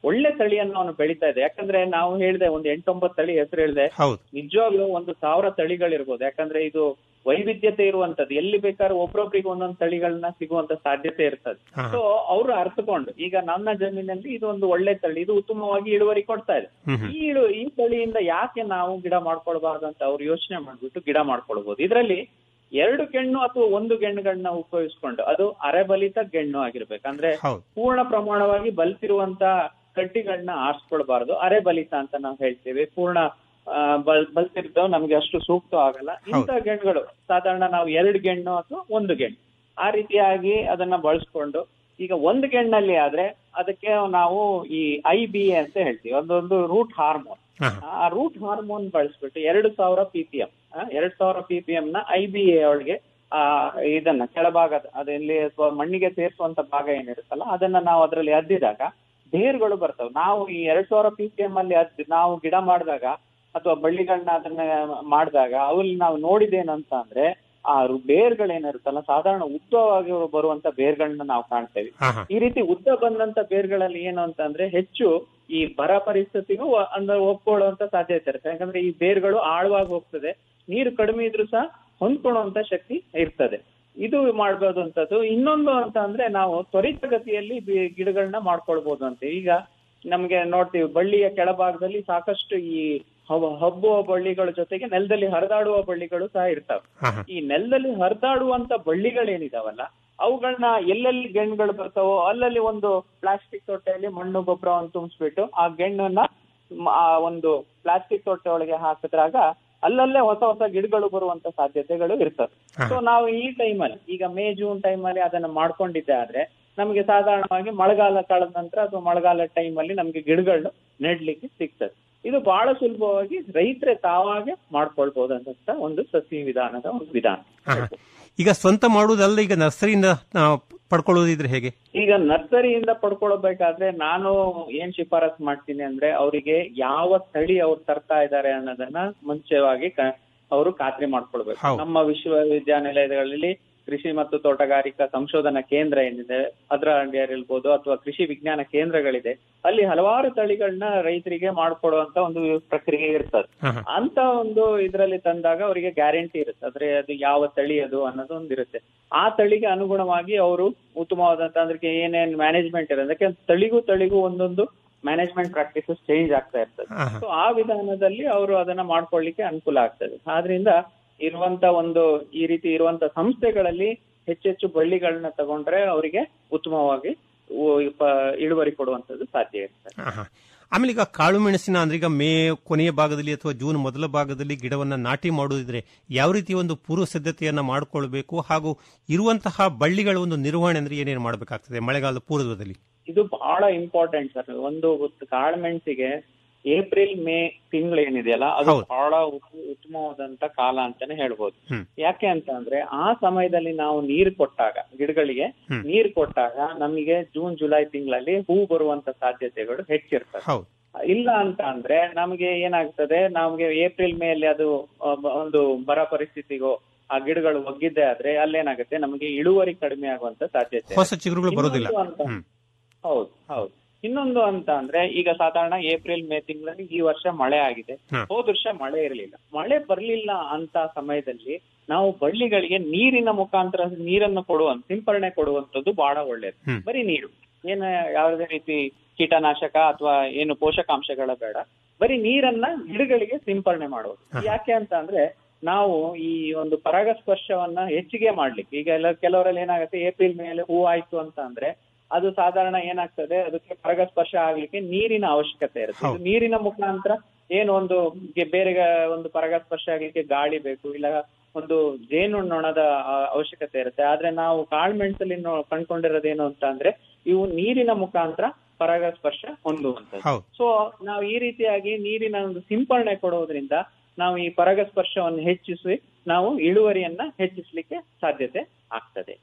[SPEAKER 2] ಒಳ್ಳೆ ತಳಿಯನ್ನು ಅವನು ಬೆಳೀತಾ ಇದೆ ಯಾಕಂದ್ರೆ ನಾವು ಹೇಳಿದೆ ಒಂದು ಎಂಟೊಂಬತ್ತು ತಳಿ ಹೆಸರು ಹೇಳಿದೆ
[SPEAKER 1] ಹೌದು
[SPEAKER 2] ನಿಜವಾಗ್ಲೂ ಒಂದು ಸಾವಿರ ತಳಿಗಳಿರ್ಬೋದು ಯಾಕಂದ್ರೆ ಇದು ವೈವಿಧ್ಯತೆ ಇರುವಂತದ್ದು ಎಲ್ಲಿ ಬೇಕಾದ್ರೂ ಒಬ್ರೊಬ್ರಿಗೆ ಒಂದೊಂದು ತಳಿಗಳನ್ನ ಸಿಗುವಂತ ಸಾಧ್ಯತೆ ಇರ್ತದೆ
[SPEAKER 1] ಹಾ.
[SPEAKER 2] ಸೊ ಅವರು ಅರ್ಥಕೊಂಡು ಈಗ ನನ್ನ ಜಮೀನಲ್ಲಿ ಇದು ಒಂದು ಒಳ್ಳೆ ತಳಿ ಇದು ಉತ್ತಮವಾಗಿ ಇಳುವರಿ ಕೊಡ್ತಾ ಇದೆ
[SPEAKER 1] ಹ್ಮ್ ಹ್ಮ್
[SPEAKER 2] ಈ ಇಳು ಈ ತಳಿಯಿಂದ ಯಾಕೆ ನಾವು ಗಿಡ ಮಾಡ್ಕೊಳ್ಬಾರ್ದು ಅಂತ ಅವ್ರು ಯೋಚನೆ ಮಾಡ್ಬಿಟ್ಟು ಗಿಡ ಮಾಡ್ಕೊಳ್ಬಹುದು ಇದರಲ್ಲಿ ಎರಡು ಗೆಣ್ಣು ಅಥವಾ ಒಂದು ಗೆಣ್ಣುಗಳನ್ನ ಉಪಯೋಗಿಸ್ಕೊಂಡು ಅದು ಅರೆಬಲಿತ ಗೆಣ್ಣು ಆಗಿರ್ಬೇಕು ಅಂದ್ರೆ
[SPEAKER 1] ಹೌದು
[SPEAKER 2] ಪೂರ್ಣ ಪ್ರಮಾಣವಾಗಿ ಬಲಿತಿರುವಂತ ಕಡ್ಡಿಗಳನ್ನ ಆರಿಸ್ಕೊಳ್ಬಾರ್ದು ಅರೆ ಬಲಿತ ಅಂತ ನಾವು ಹೇಳ್ತೇವೆ ಪೂರ್ಣ ಆ, ಬಲ್ ಬಲ್ತಿರ್ತಾವ್ ನಮ್ಗೆ ಅಷ್ಟು ಸೂಕ್ತ ಆಗಲ್ಲ ಇಂಥ ಗೆಣ್ಣುಗಳು ಸಾಧಾರಣ ನಾವು ಎರಡು ಗೆಣ್ಣು ಅಥವಾ ಒಂದು ಗೆಣ್ಣು ಆ ರೀತಿಯಾಗಿ ಅದನ್ನ ಬಳಸ್ಕೊಂಡು ಈಗ ಒಂದು ಗೆಣ್ಣಲ್ಲಿ ಆದ್ರೆ ಅದಕ್ಕೆ ನಾವು ಈ ಐ ಬಿ ಎ ಅಂತ ಹೇಳ್ತೀವಿ ಒಂದೊಂದು ರೂಟ್ ಹಾರ್ಮೋನ್
[SPEAKER 1] ಹಾ
[SPEAKER 2] ಆ ರೂಟ್ ಹಾರ್ಮೋನ್ ಬಳಸ್ಬಿಟ್ಟು ಎರಡು ಸಾವಿರ ಪಿ ಪಿ ಎಂ ಎರಡ್ ಸಾವಿರ ಪಿ ಪಿ ಎಂ ನ ಐ ಬಿ ಎ ಒಳಗೆ ಆ ಇದನ್ನ ಕೆಳಭಾಗದ ಅದೆಲ್ಲಿ ಅಥವಾ ಮಣ್ಣಿಗೆ ಸೇರಿಸುವಂತ ಭಾಗ ಏನಿರುತ್ತಲ್ಲ ಅದನ್ನ ನಾವು ಅದರಲ್ಲಿ ಅದ್ದಿದಾಗ ಬೇರ್ಗಳು ಬರ್ತವೆ ನಾವು ಈ ಎರಡ್ ಸಾವಿರ ಪಿ ಪಿ ಎಂ ಅಲ್ಲಿ ಅದ್ದಿ ನಾವು ಗಿಡ ಮಾಡಿದಾಗ ಅಥವಾ ಬಳ್ಳಿಗಳನ್ನ ಅದನ್ನ ಮಾಡಿದಾಗ ಅವಲ್ಲಿ ನಾವು ನೋಡಿದೇನಂತ ಅಂದ್ರೆ ಆ ರು- ಬೇರ್ಗಳೇನಿರುತ್ತಲ್ಲ ಸಾಧಾರಣ ಉದ್ದವಾಗಿ ಬರುವಂತ ಬೇರ್ಗಳನ್ನ ನಾವು ಕಾಣ್ತೇವೆ
[SPEAKER 1] ಹಾ ಹಾ
[SPEAKER 2] ಈ ರೀತಿ ಉದ್ದ ಬಂದಂತ ಬೇರ್ಗಳಲ್ಲಿ ಏನು ಅಂತ ಅಂದ್ರೆ ಹೆಚ್ಚು ಈ ಬರ ಪರಿಸ್ಥಿತಿಗೂ ವ- ಅಂದ್ರೆ ಒಪ್ಕೊಳ್ಳುವಂತ ಸಾಧ್ಯತೆ ಇರುತ್ತೆ ಯಾಕಂದ್ರೆ ಈ ಬೇರ್ಗಳು ಆಳವಾಗಿ ಹೋಗ್ತದೆ ನೀರು ಕಡಿಮೆ ಇದ್ರೂ ಸಹ ಹೊಂದ್ಕೊಳ್ಳುವಂತ ಶಕ್ತಿ ಇರ್ತದೆ ಇದು ಮಾಡ್ಬೋದಂತದ್ದು ಇನ್ನೊಂದು ಅಂತ ಅಂದ್ರೆ ನಾವು ತ್ವರಿತಗತಿಯಲ್ಲಿ ಬಿ- ಗಿಡಗಳನ್ನ ಮಾಡ್ಕೊಳ್ಬಹುದು ಅಂತ ಈಗ ನಮ್ಗೆ ನೋಡ್ತೀವಿ ಬಳ್ಳಿಯ ಕೆಳಭಾಗದಲ್ಲಿ ಸಾಕಷ್ಟು ಈ ಹವ- ಹಬ್ಬುವ ಬಳ್ಳಿಗಳ ಜೊತೆಗೆ ನೆಲದಲ್ಲಿ ಹರಿದಾಡುವ ಬಳ್ಳಿಗಳು ಸಹ ಇರ್ತಾವೆ
[SPEAKER 1] ಹಾ ಹಾ
[SPEAKER 2] ಈ ನೆಲದಲ್ಲಿ ಹರಿದಾಡುವಂತ ಬಳ್ಳಿಗಳೇನಿದಾವಲ್ಲ ಅವುಗಳನ್ನ ಎಲ್ಲೆಲ್ಲಿ ಗೆಣ್ಣುಗಳು ಬರ್ತಾವೋ ಅಲ್ಲಲ್ಲಿ ಒಂದು ಪ್ಲಾಸ್ಟಿಕ್ ತೊಟ್ಟೆಯಲ್ಲಿ ಮಣ್ಣು ಗೊಬ್ಬರವನ್ನು ತುಂಬಿಸ್ಬಿಟ್ಟು ಆ ಗೆಣ್ಣನ್ನ ಮ- ಆ ಒಂದು ಪ್ಲಾಸ್ಟಿಕ್ ತೊಟ್ಟೆ ಒಳಗೆ ಹಾಕಿದ್ರಾಗ ಅಲ್ಲಲ್ಲೇ ಹೊಸ ಹೊಸ ಗಿಡಗಳು ಬರುವಂತ ಸಾಧ್ಯತೆಗಳು ಇರ್ತವೆ
[SPEAKER 1] ಹಾ.
[SPEAKER 2] ಸೊ ನಾವು ಈ ಟೈಮಲ್ಲಿ ಈಗ ಮೇ ಜೂನ್ ಟೈಮಲ್ಲಿ ಅದನ್ನ ಮಾಡ್ಕೊಂಡಿದ್ದೆ ಆದ್ರೆ ನಮಗೆ ಸಾಧಾರಣವಾಗಿ ಮಳೆಗಾಲ ಕಳೆದ ನಂತರ ಅಥವಾ ಮಳೆಗಾಲ ಟೈಮಲ್ಲಿ ನಮ್ಗೆ ಗಿಡಗಳು ನೆಡ್ಲಿಕ್ಕೆ ಸಿಗ್ತದೆ ಇದು ಬಹಳ ಸುಲಭವಾಗಿ ರೈತರೇ ತಾವಾಗೆ ಮಾಡ್ಕೊಳ್ಬಹುದಂತ ಒಂದು ಸಸಿ ವಿಧಾನದ ಒಂದು ವಿಧಾನ
[SPEAKER 1] ಹಾ, ಹಾ. ಈಗ ಸ್ವಂತ ಮಾಡುವುದಲ್ಲ ಈಗ ನರ್ಸರಿಯಿಂದ ಆ, ಪಡ್ಕೊಳ್ಳೋದಿದ್ರೆ ಹೇಗೆ
[SPEAKER 2] ಈಗ ನರ್ಸರಿಯಿಂದ ಪಡ್ಕೊಳ್ಬೇಕಾದ್ರೆ ನಾನು ಏನ್ ಶಿಫಾರಸ್ ಮಾಡ್ತೀನಿ ಅಂದ್ರೆ ಅವರಿಗೆ ಯಾವ ತಳಿ ಅವ್ರು ತರ್ತಾ ಇದ್ದಾರೆ ಅನ್ನೋದನ್ನ ಮುಂಚೆವಾಗಿ ಅವರು ಖಾತ್ರಿ ಮಾಡ್ಕೊಳ್ಬೇಕು
[SPEAKER 1] ಹೌದು.
[SPEAKER 2] ನಮ್ಮ ವಿಶ್ವವಿದ್ಯಾನಿಲಯಗಳಲ್ಲಿ ಕೃಷಿ ಮತ್ತು ತೋಟಗಾರಿಕಾ ಸಂಶೋಧನಾ ಕೇಂದ್ರ ಏನಿದೆ ಅದರ ಅಂಡಿಯರ್ ಇರ್ಬೋದು ಅಥವಾ ಕೃಷಿ ವಿಜ್ಞಾನ ಕೇಂದ್ರಗಳಿದೆ ಅಲ್ಲಿ ಹಲವಾರು ತಳಿಗಳನ್ನ ರೈತರಿಗೆ ಮಾಡ್ಕೊಡುವಂತ ಒಂದು ಪ್ರಕ್ರಿಯೆ ಇರ್ತದೆ
[SPEAKER 1] ಹಾ, ಹಾ.
[SPEAKER 2] ಅಂತ ಒಂದು ಇದರಲ್ಲಿ ತಂದಾಗ ಅವರಿಗೆ ಗ್ಯಾರಂಟಿ ಇರುತ್ತೆ ಅಂದ್ರೆ ಅದು ಯಾವ ತಳಿ ಅದು ಅನ್ನೋದು ಒಂದು ಇರುತ್ತೆ ಆ ತಳಿಗೆ ಅನುಗುಣವಾಗಿ ಅವರು ಉತ್ತಮವಾದಂತ ಅಂದ್ರೆ ಏನೇನ್ ಮ್ಯಾನೇಜ್ಮೆಂಟ್ ಇರುತ್ತೆ ಅದಕ್ಕೆ ತಳಿಗೂ ತಳಿಗೂ ಒಂದೊಂದು ಮ್ಯಾನೇಜ್ಮೆಂಟ್ ಪ್ರಾಕ್ಟೀಸಸ್ ಚೇಂಜ್ ಆಗ್ತಾ ಇರ್ತದೆ
[SPEAKER 1] ಹಾ, ಹಾ.
[SPEAKER 2] ಸೊ ಆ ವಿಧಾನದಲ್ಲಿ ಅವರು ಅದನ್ನ ಮಾಡ್ಕೊಳ್ಳಿಕ್ಕೆ ಅನುಕೂಲ ಆಗ್ತದೆ ಆದ್ರಿಂದ ಇರುವಂತ ಒಂದು ಈ ರೀತಿ ಇರುವಂತ ಸಂಸ್ಥೆಗಳಲ್ಲಿ ಹೆಚ್ಚೆಚ್ಚು ಬಳ್ಳಿಗಳನ್ನ ತಗೊಂಡ್ರೆ ಅವರಿಗೆ ಉತ್ತಮವಾಗಿ ಉ- ಪ- ಇಳುವರಿ ಕೊಡುವಂತದ್ದು ಸಾಧ್ಯ ಇರ್ತದೆ
[SPEAKER 1] ಹಾ, ಹಾ. ಆಮೇಲೆ ಈಗ ಕಾಳು ಮೆಣಸಿನ ಅಂದ್ರೆ ಈಗ ಮೇ ಕೊನೆಯ ಭಾಗದಲ್ಲಿ ಅಥವಾ ಜೂನ್ ಮೊದಲ ಭಾಗದಲ್ಲಿ ಗಿಡವನ್ನ ನಾಟಿ ಮಾಡುವುದಿದ್ರೆ ಯಾವ ರೀತಿ ಒಂದು ಪೂರ್ವ ಸಿದ್ಧತೆಯನ್ನ ಮಾಡಿಕೊಳ್ಬೇಕು ಹಾಗೂ ಇರುವಂತಹ ಬಳ್ಳಿಗಳ ಒಂದು ನಿರ್ವಹಣೆ ಅಂದ್ರೆ ಏನೇನು ಮಾಡಬೇಕಾಗ್ತದೆ ಮಳೆಗಾಲದ ಪೂರ್ವದಲ್ಲಿ
[SPEAKER 2] ಇದು ಬಹಳ ಇಂಪಾರ್ಟೆಂಟ್ ಸರ್ ಒಂದು ಕಾಳುಮೆಣಸಿಗೆ ಏಪ್ರಿಲ್ ಮೇ ತಿಂಗಳು ಏನಿದೆಯಲ್ಲ ಅದು
[SPEAKER 1] ಹೌದು.
[SPEAKER 2] ಬಹಳ ಉತ್- ಉತ್ತಮವಾದಂತ ಕಾಲ ಅಂತಾನೆ ಹೇಳ್ಬೋದು
[SPEAKER 1] ಹ್ಮ್.
[SPEAKER 2] ಯಾಕೆ ಅಂತ ಅಂದ್ರೆ ಆ ಸಮಯದಲ್ಲಿ ನಾವು ನೀರು ಕೊಟ್ಟಾಗ ಗಿಡಗಳಿಗೆ
[SPEAKER 1] ಹ್ಮ್.
[SPEAKER 2] ನೀರು ಕೊಟ್ಟಾಗ ನಮಗೆ ಜೂನ್ ಜುಲೈ ತಿಂಗಳಲ್ಲಿ ಹೂ ಬರುವಂತ ಸಾಧ್ಯತೆಗಳು ಹೆಚ್ಚಿರ್ತವೆ
[SPEAKER 1] ಹೌದು
[SPEAKER 2] ಇಲ್ಲ ಅಂತ ಅಂದ್ರೆ ನಮಗೆ ಏನಾಗ್ತದೆ ನಮ್ಗೆ ಏಪ್ರಿಲ್ ಮೇಲೆ ಅದು ಆ, ಬ- ಒಂದು ಬರ ಪರಿಸ್ಥಿತಿಗೋ ಆ ಗಿಡಗಳು ಒಗ್ಗಿದ್ದೆ ಆದ್ರೆ ಅಲ್ಲೇನಾಗುತ್ತೆ ನಮಗೆ ಇಳುವರಿ ಕಡಿಮೆ ಆಗುವಂತ ಸಾಧ್ಯತೆ
[SPEAKER 1] ಹೊಸ ಚಿಗುರುಗಳು ಬರೋದಿಲ್ಲ
[SPEAKER 2] ಇನ್ನೊಂದು ಅಂತ-
[SPEAKER 1] ಹ್ಮ್
[SPEAKER 2] ಹೌದು ಹೌದು ಇನ್ನೊಂದು ಅಂತ ಅಂದ್ರೆ ಈಗ ಸಾಧಾರಣ ಏಪ್ರಿಲ್ ಮೇ ತಿಂಗಳಲ್ಲಿ ಈ ವರ್ಷ ಮಳೆ ಆಗಿದೆ
[SPEAKER 1] ಹ.
[SPEAKER 2] ಹೋದ ವರ್ಷ ಮಳೆ ಇರಲಿಲ್ಲ ಮಳೆ ಬರ್ಲಿಲ್ಲ ಅಂತ ಸಮಯದಲ್ಲಿ ನಾವು ಬಳ್ಳಿಗಳಿಗೆ ನೀರಿನ ಮುಖಾಂತರ ನೀರನ್ನು ಕೊಡುವಂತ ಸಿಂಪರಣೆ ಕೊಡುವಂತದ್ದು ಬಹಳ ಒಳ್ಳೇದು
[SPEAKER 1] ಹ್ಮ್.
[SPEAKER 2] ಬರೀ ನೀರು ಏನು ಯಾವುದೇ ರೀತಿ ಕೀಟನಾಶಕ ಅಥವಾ ಏನು ಪೋಷಕಾಂಶಗಳ ಬೇಡ ಬರೀ ನೀರನ್ನ ಗಿಡಗಳಿಗೆ ಸಿಂಪರಣೆ ಮಾಡುವುದು
[SPEAKER 1] ಹ.
[SPEAKER 2] ಯಾಕೆ ಅಂತ ಅಂದ್ರೆ ನಾವು ಈ ಒಂದು ಪರಾಗಸ್ಪರ್ಶವನ್ನ ಹೆಚ್ಚಿಗೆ ಮಾಡ್ಲಿಕ್ಕೆ ಈಗ ಎಲ್ಲ ಕೆಲವರಲ್ಲಿ ಏನಾಗುತ್ತೆ ಏಪ್ರಿಲ್ ಮೇಲೆ ಹೂ ಆಯ್ತು ಅಂತ ಅಂದ್ರೆ ಅದು ಸಾಧಾರಣ ಏನಾಗ್ತದೆ ಅದಕ್ಕೆ ಪರಾಗಸ್ಪರ್ಶ ಆಗ್ಲಿಕ್ಕೆ ನೀರಿನ ಅವಶ್ಯಕತೆ ಇರುತ್ತೆ ಇದು
[SPEAKER 1] ಹೌದು.
[SPEAKER 2] ನೀರಿನ ಮುಖಾಂತರ ಏನು ಒಂದು ಗೆ- ಬೇರೆ ಗ- ಒಂದು ಪರಾಗಸ್ಪರ್ಶ ಆಗ್ಲಿಕ್ಕೆ ಗಾಳಿ ಬೇಕು ಇಲ್ಲ ಒಂದು ಜೇನು ನೊಣದ ಆ, ಅವಶ್ಯಕತೆ ಇರುತ್ತೆ ಆದ್ರೆ ನಾವು ಕಾಳ್ಮೆಣಸಲ್ಲಿ ನೋ- ಕಂಡ್ಕೊಂಡಿರೋದೇನು ಅಂತ ಅಂದ್ರೆ ಇವು ನೀರಿನ ಮುಖಾಂತರ ಪರಾಗಸ್ಪರ್ಶ ಹೊಂದುವಂತದ್ದು
[SPEAKER 1] ಹೌದು
[SPEAKER 2] ಸೊ ನಾವು ಈ ರೀತಿಯಾಗಿ ನೀರಿನ ಒಂದು ಸಿಂಪರಣೆ ಕೊಡೋದ್ರಿಂದ ನಾವು ಈ ಪರಾಗಸ್ಪರ್ಶವನ್ನು ಹೆಚ್ಚಿಸಿ ನಾವು ಇಳುವರಿಯನ್ನ ಹೆಚ್ಚಿಸ್ಲಿಕ್ಕೆ ಸಾಧ್ಯತೆ ಆಗ್ತದೆ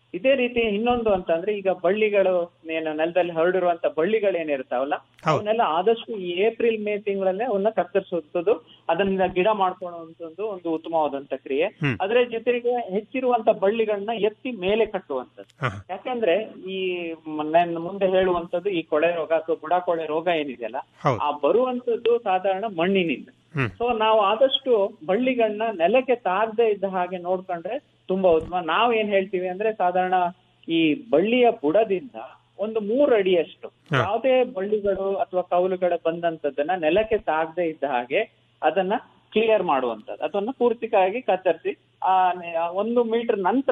[SPEAKER 2] ಇದೇ ರೀತಿ ಇನ್ನೊಂದು ಅಂತಂದ್ರೆ ಈಗ ಬಳ್ಳಿಗಳು ಏನು ನೆಲದಲ್ಲಿ ಹರಡಿರುವಂತ ಬಳ್ಳಿಗಳು ಏನಿರ್ತಾವಲ್ಲ
[SPEAKER 1] ಹೌದು.
[SPEAKER 2] ಅವನ್ನೆಲ್ಲ ಆದಷ್ಟು ಈ ಏಪ್ರಿಲ್ ಮೇ ತಿಂಗಳಲ್ಲೇ ಅವನ್ನ ಕತ್ತರಿಸುತ್ತದೆ ಅದನ್ನ ಗಿಡ ಮಾಡ್ಕೊಳ್ಳುವಂತದ್ದು ಒಂದು ಉತ್ತಮವಾದಂತ ಕ್ರಿಯೆ
[SPEAKER 1] ಹ್ಮ್.
[SPEAKER 2] ಅದರ ಜೊತೆಗೆ ಹೆಚ್ಚಿರುವಂತ ಬಳ್ಳಿಗಳನ್ನ ಎತ್ತಿ ಮೇಲೆ ಕಟ್ಟುವಂತದ್ದು
[SPEAKER 1] ಹಾ, ಹಾ.
[SPEAKER 2] ಯಾಕಂದ್ರೆ ಈ ಮ- ನಾನು ಮುಂದೆ ಹೇಳುವಂತದ್ದು ಈ ಕೊಳೆ ರೋಗ ಅಥವಾ ಬುಡ ಕೊಳೆ ರೋಗ ಏನಿದೆಯಲ್ಲ
[SPEAKER 1] ಹೌದು
[SPEAKER 2] ಆ ಬರುವಂತದ್ದು ಸಾಧಾರಣ ಮಣ್ಣಿನಿಂದ
[SPEAKER 1] ಹ್ಮ್
[SPEAKER 2] ಸೊ ನಾವು ಆದಷ್ಟು ಬಳ್ಳಿಗಳನ್ನ ನೆಲಕ್ಕೆ ತಾಗದೆ ಇದ್ದ ಹಾಗೆ ನೋಡ್ಕೊಂಡ್ರೆ ತುಂಬಾ ಉತ್ತಮ ನಾವ್ ಏನ್ ಹೇಳ್ತೀವಿ ಅಂದ್ರೆ ಸಾಧಾರಣ ಈ ಬಳ್ಳಿಯ ಬುಡದಿಂದ ಒಂದು ಮೂರು ಅಡಿಯಷ್ಟು
[SPEAKER 1] ಹಾ.
[SPEAKER 2] ಯಾವುದೇ ಬಳ್ಳಿಗಳು ಅಥವಾ ಕೌಲುಗಳು ಬಂದಂತದ್ದನ್ನ ನೆಲಕ್ಕೆ ತಾಗದೆ ಇದ್ದ ಹಾಗೆ ಅದನ್ನ ಕ್ಲಿಯರ್ ಮಾಡುವಂತದ್ದು ಅದನ್ನ ಪೂರ್ತಿಕಾಗಿ ಕತ್ತರಿಸಿ ಆ ನೆ- ಆ ಒಂದು ಮೀಟರ್ ನಂತರ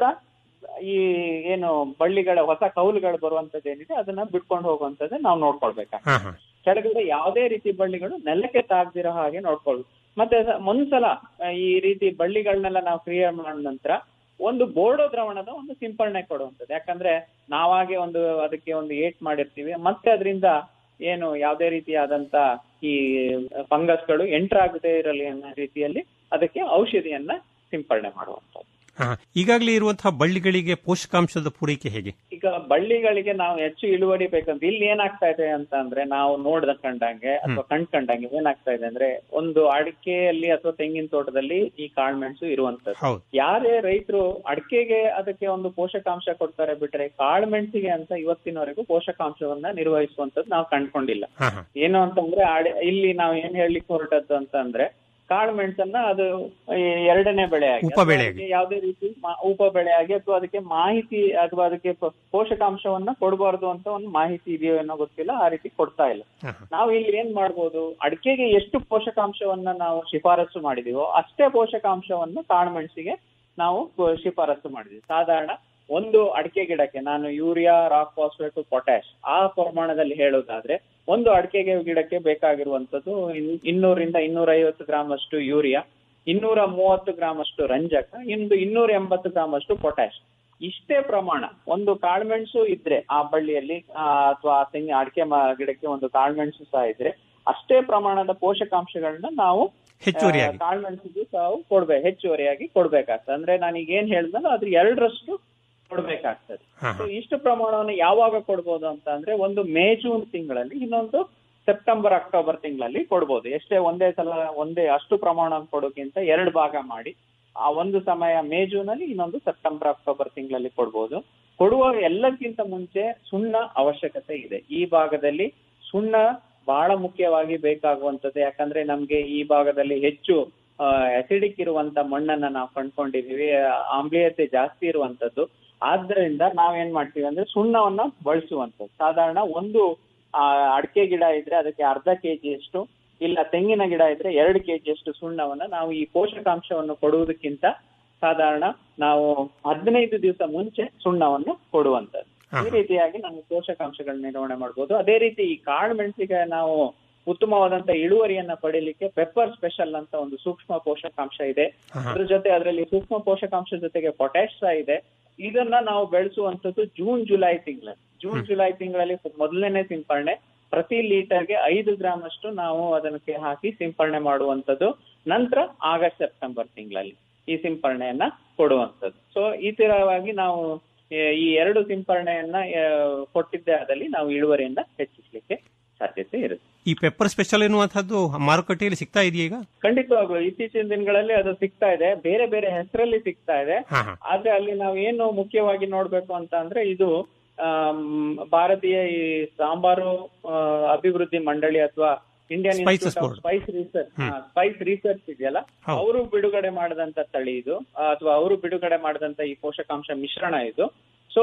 [SPEAKER 2] ಈ ಏನು ಬಳ್ಳಿಗಳ ಹೊಸ ಕೌಲುಗಳು ಬರುವಂತದ್ದು ಏನಿದೆ ಅದನ್ನ ಬಿಟ್ಕೊಂಡು ಹೋಗುವಂತದ್ದು ನಾವು ನೋಡ್ಕೊಳ್ಬೇಕಾಗ್ತದೆ
[SPEAKER 1] ಹಾ ಹಾ
[SPEAKER 2] ಕೆಳಗಡೆ ಯಾವುದೇ ರೀತಿ ಬಳ್ಳಿಗಳು ನೆಲಕ್ಕೆ ತಾಗದಿರೋ ಹಾಗೆ ನೋಡ್ಕೊಳ್ಳೋದು ಮತ್ತೆ ಸ- ಒಂದ್ಸಲ ಆ, ಈ ರೀತಿ ಬಳ್ಳಿಗಳನ್ನೆಲ್ಲ ನಾವು ಕ್ರಿಯೆ ಮಾಡಿದ ನಂತರ ಒಂದು ಬೋರ್ಡೋ ದ್ರಾವಣದ ಒಂದು ಸಿಂಪರಣೆ ಕೊಡುವಂಥದ್ದು ಯಾಕಂದ್ರೆ ನಾವಾಗೆ ಒಂದು ಅದಕ್ಕೆ ಒಂದು ಏಟ್ ಮಾಡಿರ್ತೀವಿ ಮತ್ತೆ ಅದರಿಂದ ಏನು ಯಾವುದೇ ರೀತಿಯಾದಂತ ಈ ಫಂಗಸ್ಗಳು ಎಂಟರ್ ಆಗದೆ ಇರಲಿ ಅನ್ನೋ ರೀತಿಯಲ್ಲಿ ಅದಕ್ಕೆ ಔಷಧಿಯನ್ನ ಸಿಂಪರಣೆ ಮಾಡುವಂಥದ್ದು
[SPEAKER 1] ಹಾ ಈಗಾಗಲೇ ಇರುವಂತಹ ಬಳ್ಳಿಗಳಿಗೆ ಪೋಷಕಾಂಶದ ಪೂರೈಕೆ ಹೇಗೆ
[SPEAKER 2] ಈಗ ಬಳ್ಳಿಗಳಿಗೆ ನಾವು ಹೆಚ್ಚು ಇಳುವರಿ ಬೇಕಂತ ಇಲ್ಲಿ ಏನಾಗ್ತಾ ಇದೆ ಅಂತ ಅಂದ್ರೆ ನಾವು ನೋಡ್ದ ಕಂಡಂಗೆ ಅಥವಾ ಕಂಡ್ಕಂಡಂಗೆ ಏನಾಗ್ತಾ ಇದೆ ಅಂದ್ರೆ ಒಂದು ಅಡಿಕೆಯಲ್ಲಿ ಅಥವಾ ತೆಂಗಿನ ತೋಟದಲ್ಲಿ ಈ ಕಾಳ್ಮೆಣಸು ಇರುವಂತದ್ದು
[SPEAKER 1] ಹೌದು
[SPEAKER 2] ಯಾರೇ ರೈತರು ಅಡಿಕೆಗೆ ಅದಕ್ಕೆ ಒಂದು ಪೋಷಕಾಂಶ ಕೊಡ್ತಾರೆ ಬಿಟ್ರೆ ಕಾಳ್ಮೆಣಸಿಗೆ ಅಂತ ಇವತ್ತಿನವರೆಗೂ ಪೋಷಕಾಂಶವನ್ನ ನಿರ್ವಹಿಸುವಂತದ್ದು ನಾವು ಕಂಡ್ಕೊಂಡಿಲ್ಲ
[SPEAKER 1] ಹಾ ಹಾ
[SPEAKER 2] ಏನು ಅಂತಂದ್ರೆ ಅಡೆ- ಇಲ್ಲಿ ನಾವು ಏನ್ ಹೇಳಲಿಕ್ಕೆ ಹೊರಟದ್ದು ಅಂತ ಅಂದ್ರೆ ಕಾಳು ಮೆಣಸನ್ನ ಅದು ಈ ಎರಡನೇ ಬೆಳೆಯಾಗಿ
[SPEAKER 1] ಉಪ ಬೆಳೆಯಾಗಿ.
[SPEAKER 2] ಅಥವಾ ಅದಕ್ಕೆ ಯಾವುದೇ ರೀತಿ ಮಾ- ಉಪ ಬೆಳೆಯಾಗಿ ಅಥವಾ ಅದಕ್ಕೆ ಮಾಹಿತಿ ಅಥವಾ ಅದಕ್ಕೆ ಪ- ಪೋಷಕಾಂಶವನ್ನ ಕೊಡಬಾರ್ದು ಅಂತ ಒಂದು ಮಾಹಿತಿ ಇದೆಯೋ ಏನೋ ಗೊತ್ತಿಲ್ಲ ಆ ರೀತಿ ಕೊಡ್ತಾ ಇಲ್ಲ
[SPEAKER 1] ಹಾ ಹಾ
[SPEAKER 2] ನಾವು ಇಲ್ಲಿ ಏನ್ ಮಾಡ್ಬೋದು ಅಡಿಕೆಗೆ ಎಷ್ಟು ಪೋಷಕಾಂಶವನ್ನ ನಾವು ಶಿಫಾರಸು ಮಾಡಿದೀವೋ ಅಷ್ಟೇ ಪೋಷಕಾಂಶವನ್ನ ಕಾಳುಮೆಣಸಿಗೆ ನಾವು ಪ- ಶಿಫಾರಸು ಮಾಡಿದ್ವಿ ಸಾಧಾರಣ ಒಂದು ಅಡಿಕೆ ಗಿಡಕ್ಕೆ ನಾನು ಯೂರಿಯಾ ರಾಕ್ ಫಾಸ್ಫೇಟ್ ಪೊಟ್ಯಾಶ್ ಆ ಪ್ರಮಾಣದಲ್ಲಿ ಹೇಳೋದಾದ್ರೆ ಒಂದು ಅಡಿಕೆ ಗಿಡಕ್ಕೆ ಬೇಕಾಗಿರುವಂತದ್ದು ಇನ್- ಇನ್ನೂರಿಂದ ಇನ್ನೂರ ಐವತ್ತು ಗ್ರಾಮ್ ಅಷ್ಟು ಯೂರಿಯಾ ಇನ್ನೂರ ಮೂವತ್ತು ಗ್ರಾಮ್ ಅಷ್ಟು ರಂಜಕ ಇಂದು ಇನ್ನೂರ ಎಂಬತ್ತು ಗ್ರಾಮ್ ಅಷ್ಟು ಪೊಟ್ಯಾಶ್ ಇಷ್ಟೇ ಪ್ರಮಾಣ ಒಂದು ಕಾಳುಮೆಣಸು ಇದ್ರೆ ಆ ಬಳ್ಳಿಯಲ್ಲಿ ಅಥವಾ ತೆಂಗಿ ಅಡಿಕೆ ಮ- ಗಿಡಕ್ಕೆ ಒಂದು ಕಾಳುಮೆಣಸು ಸಹ ಇದ್ರೆ ಅಷ್ಟೇ ಪ್ರಮಾಣದ ಪೋಷಕಾಂಶಗಳನ್ನ ನಾವು
[SPEAKER 1] ಹೆಚ್ಚುವರಿಯಾಗಿ
[SPEAKER 2] ಕಾಳುಮೆಣಸಿಗೂ ತಾವು ಕೊಡ್ಬೇಕು ಹೆಚ್ಚುವರಿಯಾಗಿ ಕೊಡ್ಬೇಕಾಗ್ತದೆ ಅಂದ್ರೆ ನಾನು ಈಗ ಏನ್ ಹೇಳ್ದಲ್ಲ ಅದ್ರ ಎರಡರಷ್ಟು ಕೊಡ್ಬೇಕಾಗ್ತದೆ
[SPEAKER 1] ಹಾ
[SPEAKER 2] So
[SPEAKER 1] ಹಾ
[SPEAKER 2] ಇಷ್ಟು ಪ್ರಮಾಣವನ್ನು ಯಾವಾಗ ಕೊಡ್ಬೋದು ಅಂತ ಅಂದ್ರೆ ಒಂದು ಮೇ ಜೂನ್ ತಿಂಗಳಲ್ಲಿ ಇನ್ನೊಂದು ಸೆಪ್ಟೆಂಬರ್ ಅಕ್ಟೋಬರ್ ತಿಂಗಳಲ್ಲಿ ಕೊಡ್ಬೋದು ಎಷ್ಟೇ ಒಂದೇ ಸಲ ಒಂದೇ ಅಷ್ಟು ಪ್ರಮಾಣ ಕೊಡೋಕ್ಕಿಂತ ಎರಡು ಭಾಗ ಮಾಡಿ ಆ ಒಂದು ಸಮಯ ಮೇ ಜೂನ್ ಅಲ್ಲಿ ಇನ್ನೊಂದು ಸೆಪ್ಟೆಂಬರ್ ಅಕ್ಟೋಬರ್ ತಿಂಗಳಲ್ಲಿ ಕೊಡ್ಬೋದು ಕೊಡುವಾಗ ಎಲ್ಲಕ್ಕಿಂತ ಮುಂಚೆ ಸುಣ್ಣ ಅವಶ್ಯಕತೆ ಇದೆ ಈ ಭಾಗದಲ್ಲಿ ಸುಣ್ಣ ಬಹಳ ಮುಖ್ಯವಾಗಿ ಬೇಕಾಗುವಂತದ್ದು ಯಾಕಂದ್ರೆ ನಮ್ಗೆ ಈ ಭಾಗದಲ್ಲಿ ಹೆಚ್ಚು ಅಸಿಡಿಕ್ ಇರುವಂತ ಮಣ್ಣನ್ನ ನಾವು ಕಂಡ್ಕೊಂಡಿದೀವಿ ಆಮ್ಲೀಯತೆ ಜಾಸ್ತಿ ಇರುವಂತದ್ದು ಆದ್ರಿಂದ ನಾವೇನ್ ಮಾಡ್ತೀವಿ ಅಂದ್ರೆ ಸುಣ್ಣವನ್ನ ಬಳಸುವಂತದ್ದು ಸಾಧಾರಣ ಒಂದು ಆ, ಅಡಿಕೆ ಗಿಡ ಇದ್ರೆ ಅದಕ್ಕೆ ಅರ್ಧ ಕೆಜಿ ಅಷ್ಟು ಇಲ್ಲ ತೆಂಗಿನ ಗಿಡ ಇದ್ರೆ ಎರಡು ಕೆಜಿ ಅಷ್ಟು ಸುಣ್ಣವನ್ನ ನಾವು ಈ ಪೋಷಕಾಂಶವನ್ನು ಕೊಡುವುದಕ್ಕಿಂತ ಸಾಧಾರಣ ನಾವು ಹದಿನೈದು ದಿವಸ ಮುಂಚೆ ಸುಣ್ಣವನ್ನು ಕೊಡುವಂತದ್ದು
[SPEAKER 1] ಹಾ.
[SPEAKER 2] ಈ ರೀತಿಯಾಗಿ ನಾವು ಪೋಷಕಾಂಶಗಳ ನಿರ್ವಹಣೆ ಮಾಡ್ಬೋದು ಅದೇ ರೀತಿ ಈ ಕಾಳು ಮೆಣಸಿಗೆ ನಾವು ಉತ್ತಮವಾದಂತ ಇಳುವರಿಯನ್ನ ಪಡಿಲಿಕ್ಕೆ ಪೆಪ್ಪರ್ ಸ್ಪೆಷಲ್ ಅಂತ ಒಂದು ಸೂಕ್ಷ್ಮ ಪೋಷಕಾಂಶ ಇದೆ
[SPEAKER 1] ಹಾ ಹಾ
[SPEAKER 2] ಅದ್ರ ಜೊತೆ ಅದರಲ್ಲಿ ಸೂಕ್ಷ್ಮ ಪೋಷಕಾಂಶ ಜೊತೆಗೆ ಪೊಟ್ಯಾಶ್ ಸಹ ಇದೆ ಇದನ್ನ ನಾವು ಬೆಳೆಸುವಂತದ್ದು ಜೂನ್ ಜುಲೈ ತಿಂಗಳಲ್ಲಿ ಜೂನ್ ಜುಲೈ ತಿಂಗಳಲ್ಲಿ ಮೊದಲನೇ ಸಿಂಪರಣೆ ಪ್ರತಿ ಲೀಟರ್ಗೆ ಐದು ಗ್ರಾಮ್ ಅಷ್ಟು ನಾವು ಅದಕ್ಕೆ ಹಾಕಿ ಸಿಂಪರಣೆ ಮಾಡುವಂತದ್ದು ನಂತರ ಆಗಸ್ಟ್ ಸೆಪ್ಟೆಂಬರ್ ತಿಂಗಳಲ್ಲಿ ಈ ಸಿಂಪರಣೆಯನ್ನ ಕೊಡುವಂತದ್ದು ಸೊ ಈ ತರವಾಗಿ ನಾವು ಆ, ಈ ಎರಡು ಸಿಂಪರಣೆಯನ್ನ ಆ, ಕೊಟ್ಟಿದ್ದೇ ಆದಲ್ಲಿ ನಾವು ಇಳುವರಿಯನ್ನ ಹೆಚ್ಚಿಸ್ಲಿಕ್ಕೆ ಸಾಧ್ಯತೆ ಇರುತ್ತೆ
[SPEAKER 1] ಈ ಪೆಪ್ಪರ್ ಸ್ಪೆಷಲ್ ಎನ್ನುವಂತಹದ್ದು ಮಾರುಕಟ್ಟೆಯಲ್ಲಿ ಸಿಗ್ತಾ ಇದೆಯಾ ಈಗ
[SPEAKER 2] ಖಂಡಿತವಾಗ್ಲು ಇತ್ತೀಚಿನ ದಿನಗಳಲ್ಲಿ ಅದು ಸಿಗ್ತಾ ಇದೆ ಬೇರೆ ಬೇರೆ ಹೆಸರಲ್ಲಿ ಸಿಗ್ತಾ ಇದೆ
[SPEAKER 1] ಹಾ ಹಾ
[SPEAKER 2] ಆದ್ರೆ ಅಲ್ಲಿ ನಾವು ಏನು ಮುಖ್ಯವಾಗಿ ನೋಡ್ಬೇಕು ಅಂತ ಅಂದ್ರೆ ಇದು ಆಮ್, ಭಾರತೀಯ ಈ ಸಾಂಬಾರು ಆ, ಅಭಿವೃದ್ಧಿ ಮಂಡಳಿ ಅಥವಾ Indian
[SPEAKER 1] Spices
[SPEAKER 2] institute of
[SPEAKER 1] board.
[SPEAKER 2] Spice research spice research ಇದೆಯಲ್ಲ
[SPEAKER 1] ಹೌದು.
[SPEAKER 2] ಅವರು ಬಿಡುಗಡೆ ಮಾಡಿದಂತ ತಳಿ ಇದು ಆ, ಅಥವಾ ಅವರು ಬಿಡುಗಡೆ ಮಾಡಿದಂತ ಈ ಪೋಷಕಾಂಶ ಮಿಶ್ರಣ ಇದು ಸೊ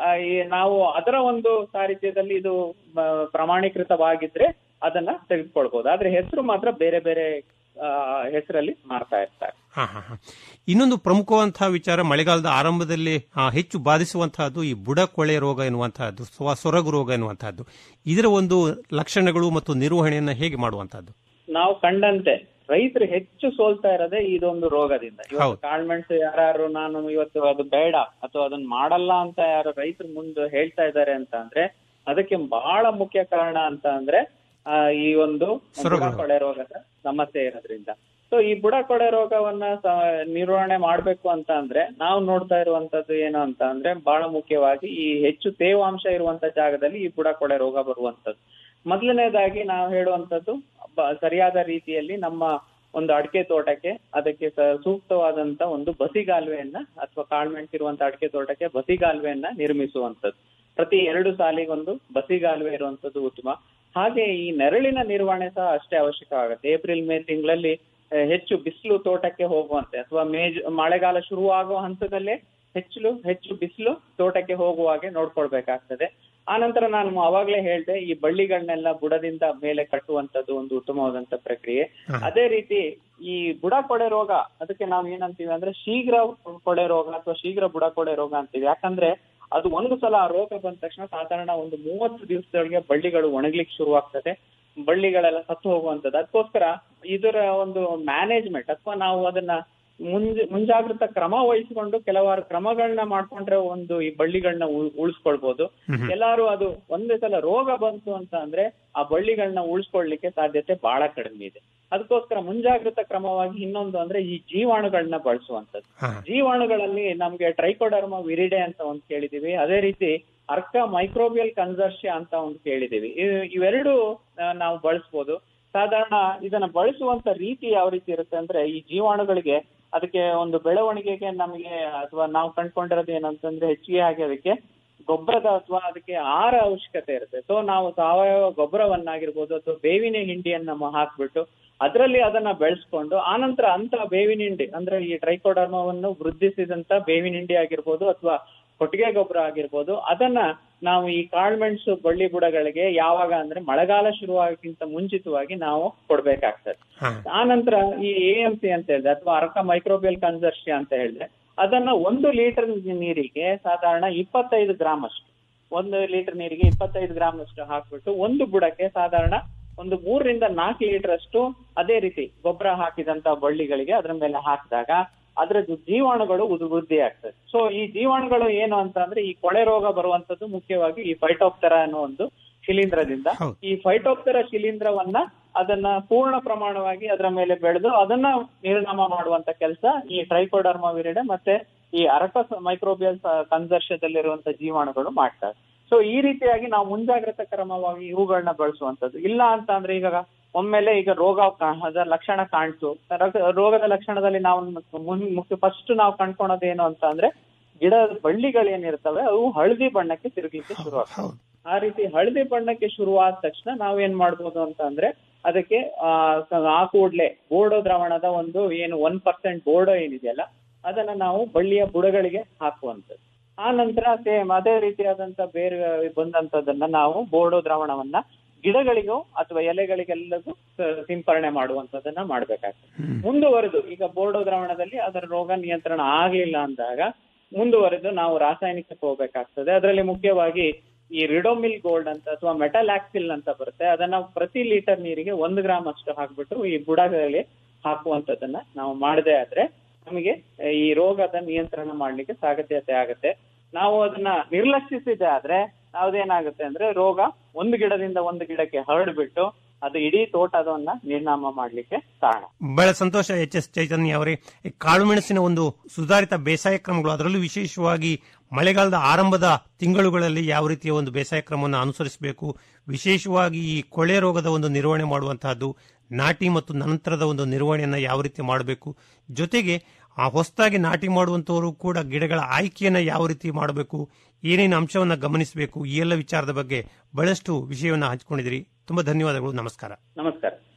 [SPEAKER 2] ನಾವು ಅದರ ಒಂದು ಸಾಹಿತ್ಯದಲ್ಲಿ ಇದು ಆ, ಪ್ರಮಾಣೀಕೃತವಾಗಿದ್ರೆ ಅದನ್ನ ತೆಗೆದುಕೊಳ್ಬಹುದು ಆದ್ರೆ ಹೆಸರು ಮಾತ್ರ ಬೇರೆ ಬೇರೆ ಆ, ಹೆಸರಲ್ಲಿ ಮಾರ್ತಾ ಇರ್ತಾರೆ
[SPEAKER 1] ಹಾ ಹಾ ಹಾ ಇನ್ನೊಂದು ಪ್ರಮುಖವಂತಹ ವಿಚಾರ ಮಳೆಗಾಲದ ಆರಂಭದಲ್ಲಿ ಆ, ಹೆಚ್ಚು ಬಾಧಿಸುವಂತಹದ್ದು ಈ ಬುಡ ಕೊಳೆ ರೋಗ ಎನ್ನುವಂತಹದ್ದು ಸ್ವ- ಸೊರಗು ರೋಗ ಎನ್ನುವಂತಹದ್ದು ಇದರ ಒಂದು ಲಕ್ಷಣಗಳು ಮತ್ತು ನಿರ್ವಹಣೆಯನ್ನ ಹೇಗೆ ಮಾಡುವಂತಹದ್ದು
[SPEAKER 2] ನಾವು ಕಂಡಂತೆ ರೈತರು ಹೆಚ್ಚು ಸೋಲ್ತಾ ಇರೋದೇ ಇದೊಂದು ರೋಗದಿಂದ ಇವತ್ತು
[SPEAKER 1] ಹೌದು.
[SPEAKER 2] ಕಾಳ್ಮೆಣಸು ಯಾರು ನಾನು ಇವತ್ತು ಅದು ಬೇಡ ಅಥವಾ ಅದನ್ನ ಮಾಡಲ್ಲ ಅಂತ ಯಾರು ರೈತರು ಮುಂದೆ ಹೇಳ್ತಾ ಇದ್ದಾರೆ ಅಂತ ಅಂದ್ರೆ ಅದಕ್ಕೆ ಬಹಳ ಮುಖ್ಯ ಕಾರಣ ಅಂತ ಅಂದ್ರೆ ಆ, ಈ ಒಂದು
[SPEAKER 1] ಸೊರಗು ರೋಗ.
[SPEAKER 2] ಕೊಳೆ ರೋಗದ ಸಮಸ್ಯೆ ಇರೋದ್ರಿಂದ ಸೊ ಸೊ ಈ ಬುಡ ಕೊಳೆ ರೋಗವನ್ನ ಸ- ನಿರ್ವಹಣೆ ಮಾಡ್ಬೇಕು ಅಂತ ಅಂದ್ರೆ ನಾವು ನೋಡ್ತಾ ಇರುವಂತದ್ದು ಏನು ಅಂತ ಅಂದ್ರೆ ಬಹಳ ಮುಖ್ಯವಾಗಿ ಈ ಹೆಚ್ಚು ತೇವಾಂಶ ಇರುವಂತ ಜಾಗದಲ್ಲಿ ಈ ಬುಡ ಕೊಳೆ ರೋಗ ಬರುವಂತದ್ದು ಮೊದಲನೇದಾಗಿ ನಾವು ಹೇಳುವಂತದ್ದು ಬ- ಸರಿಯಾದ ರೀತಿಯಲ್ಲಿ ನಮ್ಮ ಒಂದು ಅಡಿಕೆ ತೋಟಕ್ಕೆ ಅದಕ್ಕೆ ಸ- ಸೂಕ್ತವಾದಂತ ಒಂದು ಬಸಿಗಾಲುವೆಯನ್ನ ಅಥವಾ ಕಾಳ್ಮೆಣ್ಸಿರುವಂತ ಅಡಿಕೆ ತೋಟಕ್ಕೆ ಬಸಿಗಾಲುವೆಯನ್ನ ನಿರ್ಮಿಸುವಂತದ್ದು ಪ್ರತಿ ಎರಡು ಸಾಲಿಗೊಂದು ಬಸಿಗಾಲುವೆ ಇರುವಂತದ್ದು ಉತ್ತಮ ಹಾಗೆ ಈ ನೆರಳಿನ ನಿರ್ವಹಣೆ ಸಹ ಅಷ್ಟೇ ಅವಶ್ಯಕವಾಗುತ್ತೆ ಏಪ್ರಿಲ್ ಮೇ ತಿಂಗಳಲ್ಲಿ ಆ, ಹೆಚ್ಚು ಬಿಸಿಲು ತೋಟಕ್ಕೆ ಹೋಗುವಂತೆ ಅಥವಾ ಮೇಜ್ ಮಳೆಗಾಲ ಶುರುವಾಗುವ ಹಂತದಲ್ಲೇ ಹೆಚ್ಚು ಹೆಚ್ಚು ಬಿಸಿಲು ತೋಟಕ್ಕೆ ಹೋಗುವ ಹಾಗೆ ನೋಡ್ಕೊಳ್ಬೇಕಾಗ್ತದೆ ಆನಂತರ ನಾನು ಅವಾಗ್ಲೇ ಹೇಳ್ದೆ ಈ ಬಳ್ಳಿಗಳನ್ನೆಲ್ಲ ಬುಡದಿಂದ ಮೇಲೆ ಕಟ್ಟುವಂತದ್ದು ಒಂದು ಉತ್ತಮವಾದಂತ ಪ್ರಕ್ರಿಯೆ
[SPEAKER 1] ಹ.
[SPEAKER 2] ಅದೇ ರೀತಿ ಈ ಬುಡ ಕೊಡೆ ರೋಗ ಅದಕ್ಕೆ ನಾವು ಏನಂತೀವಿ ಅಂದ್ರೆ ಶೀಘ್ರ ಕೊಡೆ ರೋಗ ಅಥವಾ ಶೀಘ್ರ ಬುಡ ಕೊಡೆ ರೋಗ ಅಂತೀವಿ ಯಾಕಂದ್ರೆ ಅದು ಒಂದು ಸಲ ಆ ರೋಗ ಬಂದ ತಕ್ಷಣ ಸಾಧಾರಣ ಒಂದು ಮೂವತ್ತು ದಿವಸದೊಳಗೆ ಬಳ್ಳಿಗಳು ಒಣಗ್ಲಿಕ್ಕೆ ಶುರುವಾಗ್ತದೆ ಬಳ್ಳಿಗಳೆಲ್ಲ ಸತ್ತು ಹೋಗುವಂತದ್ದು ಅದಕ್ಕೋಸ್ಕರ ಇದರ ಒಂದು ಮ್ಯಾನೇಜ್ಮೆಂಟ್ ಅಥವಾ ನಾವು ಅದನ್ನ ಮುಂಜ ಮುಂಜಾಗ್ರತ ಕ್ರಮ ವಹಿಸಿಕೊಂಡು ಕೆಲವಾರು ಕ್ರಮಗಳನ್ನ ಮಾಡ್ಕೊಂಡ್ರೆ ಒಂದು ಈ ಬಳ್ಳಿಗಳನ್ನ ಉಳಿಸ್ಕೊಳ್ಬಹುದು
[SPEAKER 1] ಹ್ಮ್.
[SPEAKER 2] ಎಲ್ಲಾರು ಅದು ಒಂದೇ ಸಲ ರೋಗ ಬಂತು ಅಂತ ಅಂದ್ರೆ ಆ ಬಳ್ಳಿಗಳನ್ನ ಉಳಿಸ್ಕೊಳ್ಲಿಕ್ಕೆ ಸಾಧ್ಯತೆ ಬಹಳ ಕಡಿಮೆ ಇದೆ ಅದಕ್ಕೋಸ್ಕರ ಮುಂಜಾಗ್ರತಾ ಕ್ರಮವಾಗಿ ಇನ್ನೊಂದು ಅಂದ್ರೆ ಈ ಜೀವಾಣುಗಳನ್ನ ಬಳಸುವಂತದ್ದು
[SPEAKER 1] ಹಾ.
[SPEAKER 2] ಜೀವಾಣುಗಳಲ್ಲಿ ನಮ್ಗೆ ಟ್ರೈಕೋಡರ್ಮ ವಿರಿಡೆ ಅಂತ ಒಂದು ಕೇಳಿದೀವಿ ಅದೇ ರೀತಿ ಅರ್ಕ ಮೈಕ್ರೋಬಿಯಲ್ ಕನ್ಸರ್ಷಿಯ ಅಂತ ಒಂದು ಕೇಳಿದೀವಿ ಇವ್- ಇವೆರಡು ಆ, ನಾವು ಬಳಸ್ಬೋದು ಸಾಧಾರಣ ಇದನ್ನ ಬಳಸುವಂತ ರೀತಿ ಯಾವ ರೀತಿ ಇರುತ್ತೆ ಅಂದ್ರೆ ಈ ಜೀವಾಣುಗಳಿಗೆ ಅದಕ್ಕೆ ಒಂದು ಬೆಳವಣಿಗೆಗೆ ನಮಗೆ ಅಥವಾ ನಾವು ಕಂಡ್ಕೊಂಡಿರೋದು ಏನಂತಂದ್ರೆ ಹೆಚ್ಚಿಗೆ ಆಗಿ ಅದಕ್ಕೆ ಗೊಬ್ಬರದ ಅಥವಾ ಅದಕ್ಕೆ ಆಹಾರ ಅವಶ್ಯಕತೆ ಇರುತ್ತೆ ಸೊ ನಾವು ಸಾವಯವ ಗೊಬ್ಬರವನ್ನಾಗಿರ್ಬೋದು ಅಥವಾ ಬೇವಿನ ಹಿಂಡಿಯನ್ನ ಮ- ಹಾಕ್ಬಿಟ್ಟು ಅದರಲ್ಲಿ ಅದನ್ನ ಬೆಳೆಸ್ಕೊಂಡು ಆನಂತರ ಅಂತ ಬೇವಿನ ಹಿಂಡಿ ಅಂದ್ರೆ ಈ ಟ್ರೈಕೋಡರ್ಮವನ್ನು ವೃದ್ಧಿಸಿದಂತ ಬೇವಿನ ಹಿಂಡಿ ಆಗಿರ್ಬೋದು ಅಥವಾ ಕೊಟ್ಟಿಗೆ ಗೊಬ್ಬರ ಆಗಿರ್ಬೋದು ಅದನ್ನ ನಾವು ಈ ಕಾಳ್ಮೆಣಸು ಬಳ್ಳಿ ಬುಡಗಳಿಗೆ ಯಾವಾಗ ಅಂದ್ರೆ ಮಳೆಗಾಲ ಶುರುವಾಗಕ್ಕಿಂತ ಮುಂಚಿತವಾಗಿ ನಾವು ಕೊಡ್ಬೇಕಾಗ್ತದೆ
[SPEAKER 1] ಹಾ.
[SPEAKER 2] ಆನಂತರ ಈ ಎ ಎಂ ಸಿ ಅಂತ ಹೇಳಿದೆ ಅಥವಾ ಅರ್ಕ ಮೈಕ್ರೋಬಿಯಲ್ ಕನ್ಸರ್ಷಿಯ ಅಂತ ಹೇಳಿದ್ರೆ ಅದನ್ನ ಒಂದು ಲೀಟರ್ ನೀರಿಗೆ ಸಾಧಾರಣ ಇಪ್ಪತ್ತೈದು ಗ್ರಾಮ್ ಅಷ್ಟು ಒಂದು ಲೀಟರ್ ನೀರಿಗೆ ಇಪ್ಪತ್ತೈದು ಗ್ರಾಮ್ ಅಷ್ಟು ಹಾಕ್ಬಿಟ್ಟು ಒಂದು ಬುಡಕ್ಕೆ ಸಾಧಾರಣ ಒಂದು ಮೂರರಿಂದ ನಾಲ್ಕು ಲೀಟರ್ ಅಷ್ಟು ಅದೇ ರೀತಿ ಗೊಬ್ಬರ ಹಾಕಿದಂತ ಬಳ್ಳಿಗಳಿಗೆ ಅದ್ರ ಮೇಲೆ ಹಾಕಿದಾಗ ಅದರ ಜೀವಾಣುಗಳು ಉದ್- ವೃದ್ಧಿ ಆಗ್ತದೆ ಸೊ ಈ ಜೀವಾಣುಗಳು ಏನು ಅಂತ ಅಂದ್ರೆ ಈ ಕೊಳೆ ರೋಗ ಬರುವಂತದ್ದು ಮುಖ್ಯವಾಗಿ ಈ ಫೈಟೋಪ್ತರ ಅನ್ನೋ ಒಂದು ಶಿಲೀಂಧ್ರದಿಂದ
[SPEAKER 1] ಹೌದು.
[SPEAKER 2] ಈ ಫೈಟೋಪ್ತರ ಶಿಲೀಂಧ್ರವನ್ನ ಅದನ್ನ ಪೂರ್ಣ ಪ್ರಮಾಣವಾಗಿ ಅದರ ಮೇಲೆ ಬೆಳೆದು ಅದನ್ನ ನಿರ್ನಾಮ ಮಾಡುವಂತ ಕೆಲಸ ಈ ಟ್ರೈಕೋಡರ್ಮಾ ವಿರಿಡೆ ಮತ್ತೆ ಈ ಅರಕಸ್ ಮೈಕ್ರೋಬಿಯಲ್ ಕನ್ಸರ್ಷದಲ್ಲಿರುವಂತ ಜೀವಾಣುಗಳು ಮಾಡ್ತಾರೆ ಸೊ ಈ ರೀತಿಯಾಗಿ ನಾವು ಮುಂಜಾಗ್ರತಾ ಕ್ರಮವಾಗಿ ಇವುಗಳನ್ನ ಬಳಸುವಂತದ್ದು ಇಲ್ಲ ಅಂತ ಅಂದ್ರೆ ಈಗ ಒಮ್ಮೆಲೆ ಈಗ ರೋಗ ಕಾ- ಅದ ಲಕ್ಷಣ ಕಾಣಿಸು ರೋಗ- ರೋಗದ ಲಕ್ಷಣದಲ್ಲಿ ನಾವು ಮುನ್- ಮುಖ್ಯ ಫಸ್ಟ್ ನಾವು ಕಂಡ್ಕೊಳೋದು ಏನು ಅಂತ ಅಂದ್ರೆ ಗಿಡದ ಬಳ್ಳಿಗಳೇನಿರ್ತವೆ ಅವು ಹಳದಿ ಬಣ್ಣಕ್ಕೆ ತಿರುಗಲಿಕ್ಕೆ ಶುರು
[SPEAKER 1] ಹೌದು
[SPEAKER 2] ಆ ರೀತಿ ಹಳದಿ ಬಣ್ಣಕ್ಕೆ ಶುರುವಾದ ತಕ್ಷಣ ನಾವೇನ್ ಮಾಡ್ಬೋದು ಅಂತ ಅಂದ್ರೆ ಅದಕ್ಕೆ ಆ ಸ- ಆ ಕೂಡ್ಲೆ ಬೋರ್ಡೋ ದ್ರಾವಣದ ಒಂದು ಏನು ಒನ್ ಪರ್ಸೆಂಟ್ ಬೋರ್ಡೋ ಏನಿದೆಯಲ್ಲ ಅದನ್ನ ನಾವು ಬಳ್ಳಿಯ ಬುಡಗಳಿಗೆ ಹಾಕುವಂಥದ್ದು ಆ ನಂತರ ಸೇಮ್ ಅದೇ ರೀತಿಯಾದಂತ ಬೇರೆ ಬಂದಂತದನ್ನ ನಾವು ಬೋರ್ಡೋ ದ್ರಾವಣವನ್ನ ಗಿಡಗಳಿಗೂ ಅಥವಾ ಎಲೆಗಳಿಗೆಲ್ಲದೂ ಸ- ಸಿಂಪರಣೆ ಮಾಡುವಂತದನ್ನ ಮಾಡ್ಬೇಕಾಗ್ತದೆ
[SPEAKER 1] ಹ್ಮ್.
[SPEAKER 2] ಮುಂದುವರೆದು ಈಗ ಬೋರ್ಡೋ ದ್ರಾವಣದಲ್ಲಿ ಅದರ ರೋಗ ನಿಯಂತ್ರಣ ಆಗ್ಲಿಲ್ಲ ಅಂದಾಗ ಮುಂದುವರೆದು ನಾವು ರಾಸಾಯನಿಕಕ್ಕೆ ಹೋಗ್ಬೇಕಾಗ್ತದೆ ಅದರಲ್ಲಿ ಮುಖ್ಯವಾಗಿ ಈ ರಿಡೋಮಿಲ್ ಗೋಲ್ಡ್ ಅಂತ ಅಥವಾ ಮೆಟಲ್ ಆಕ್ಸಿಲ್ ಅಂತ ಬರುತ್ತೆ ಅದನ್ನ ಪ್ರತಿ ಲೀಟರ್ ನೀರಿಗೆ ಒಂದು ಗ್ರಾಮ್ ಅಷ್ಟು ಹಾಕ್ಬಿಟ್ಟು ಈ ಬುಡಗಳಲ್ಲಿ ಹಾಕುವಂತದನ್ನ ನಾವು ಮಾಡದೇ ಆದ್ರೆ ನಮಗೆ ಈ ರೋಗದ ನಿಯಂತ್ರಣ ಮಾಡ್ಲಿಕ್ಕೆ ಸಾಧ್ಯತೆ ಆಗುತ್ತೆ ನಾವು ಅದನ್ನ ನಿರ್ಲಕ್ಷಿಸಿದೆ ಆದ್ರೆ ನಾವ್ದೇನಾಗುತ್ತೆ ಅಂದ್ರೆ ರೋಗ ಒಂದು ಗಿಡದಿಂದ ಒಂದು ಗಿಡಕ್ಕೆ ಹರಡ್ಬಿಟ್ಟು ಅದು ಇಡೀ ತೋಟದವನ್ನ ನಿರ್ನಾಮ ಮಾಡ್ಲಿಕ್ಕೆ ಕಾರಣ
[SPEAKER 1] ಬಹಳ ಸಂತೋಷ ಎಚ್ ಎಸ್ ಚೈತನ್ಯ ಅವರೇ ಈ ಕಾಳುಮೆಣಸಿನ ಒಂದು ಸುಧಾರಿತ ಬೇಸಾಯ ಕ್ರಮಗಳು ಅದರಲ್ಲೂ ವಿಶೇಷವಾಗಿ ಮಳೆಗಾಲದ ಆರಂಭದ ತಿಂಗಳುಗಳಲ್ಲಿ ಯಾವ ರೀತಿಯ ಒಂದು ಬೇಸಾಯ ಕ್ರಮವನ್ನು ಅನುಸರಿಸಬೇಕು ವಿಶೇಷವಾಗಿ ಈ ಕೊಳೆ ರೋಗದ ಒಂದು ನಿರ್ವಹಣೆ ಮಾಡುವಂತಹದ್ದು ನಾಟಿ ಮತ್ತು ನಂತರದ ಒಂದು ನಿರ್ವಹಣೆಯನ್ನು ಯಾವ ರೀತಿ ಮಾಡಬೇಕು ಜೊತೆಗೆ ಆ ಹೊಸದಾಗಿ ನಾಟಿ ಮಾಡುವಂತವರು ಕೂಡ ಗಿಡಗಳ ಆಯ್ಕೆಯನ್ನು ಯಾವ ರೀತಿ ಮಾಡಬೇಕು ಏನೇನು ಅಂಶವನ್ನು ಗಮನಿಸಬೇಕು ಈ ಎಲ್ಲ ವಿಚಾರದ ಬಗ್ಗೆ ಬಹಳಷ್ಟು ವಿಷಯವನ್ನು ಹಂಚಿಕೊಂಡಿದ್ದೀರಿ ತುಂಬಾ ಧನ್ಯವಾದಗಳು ನಮಸ್ಕಾರ
[SPEAKER 2] ನಮಸ್ಕಾರ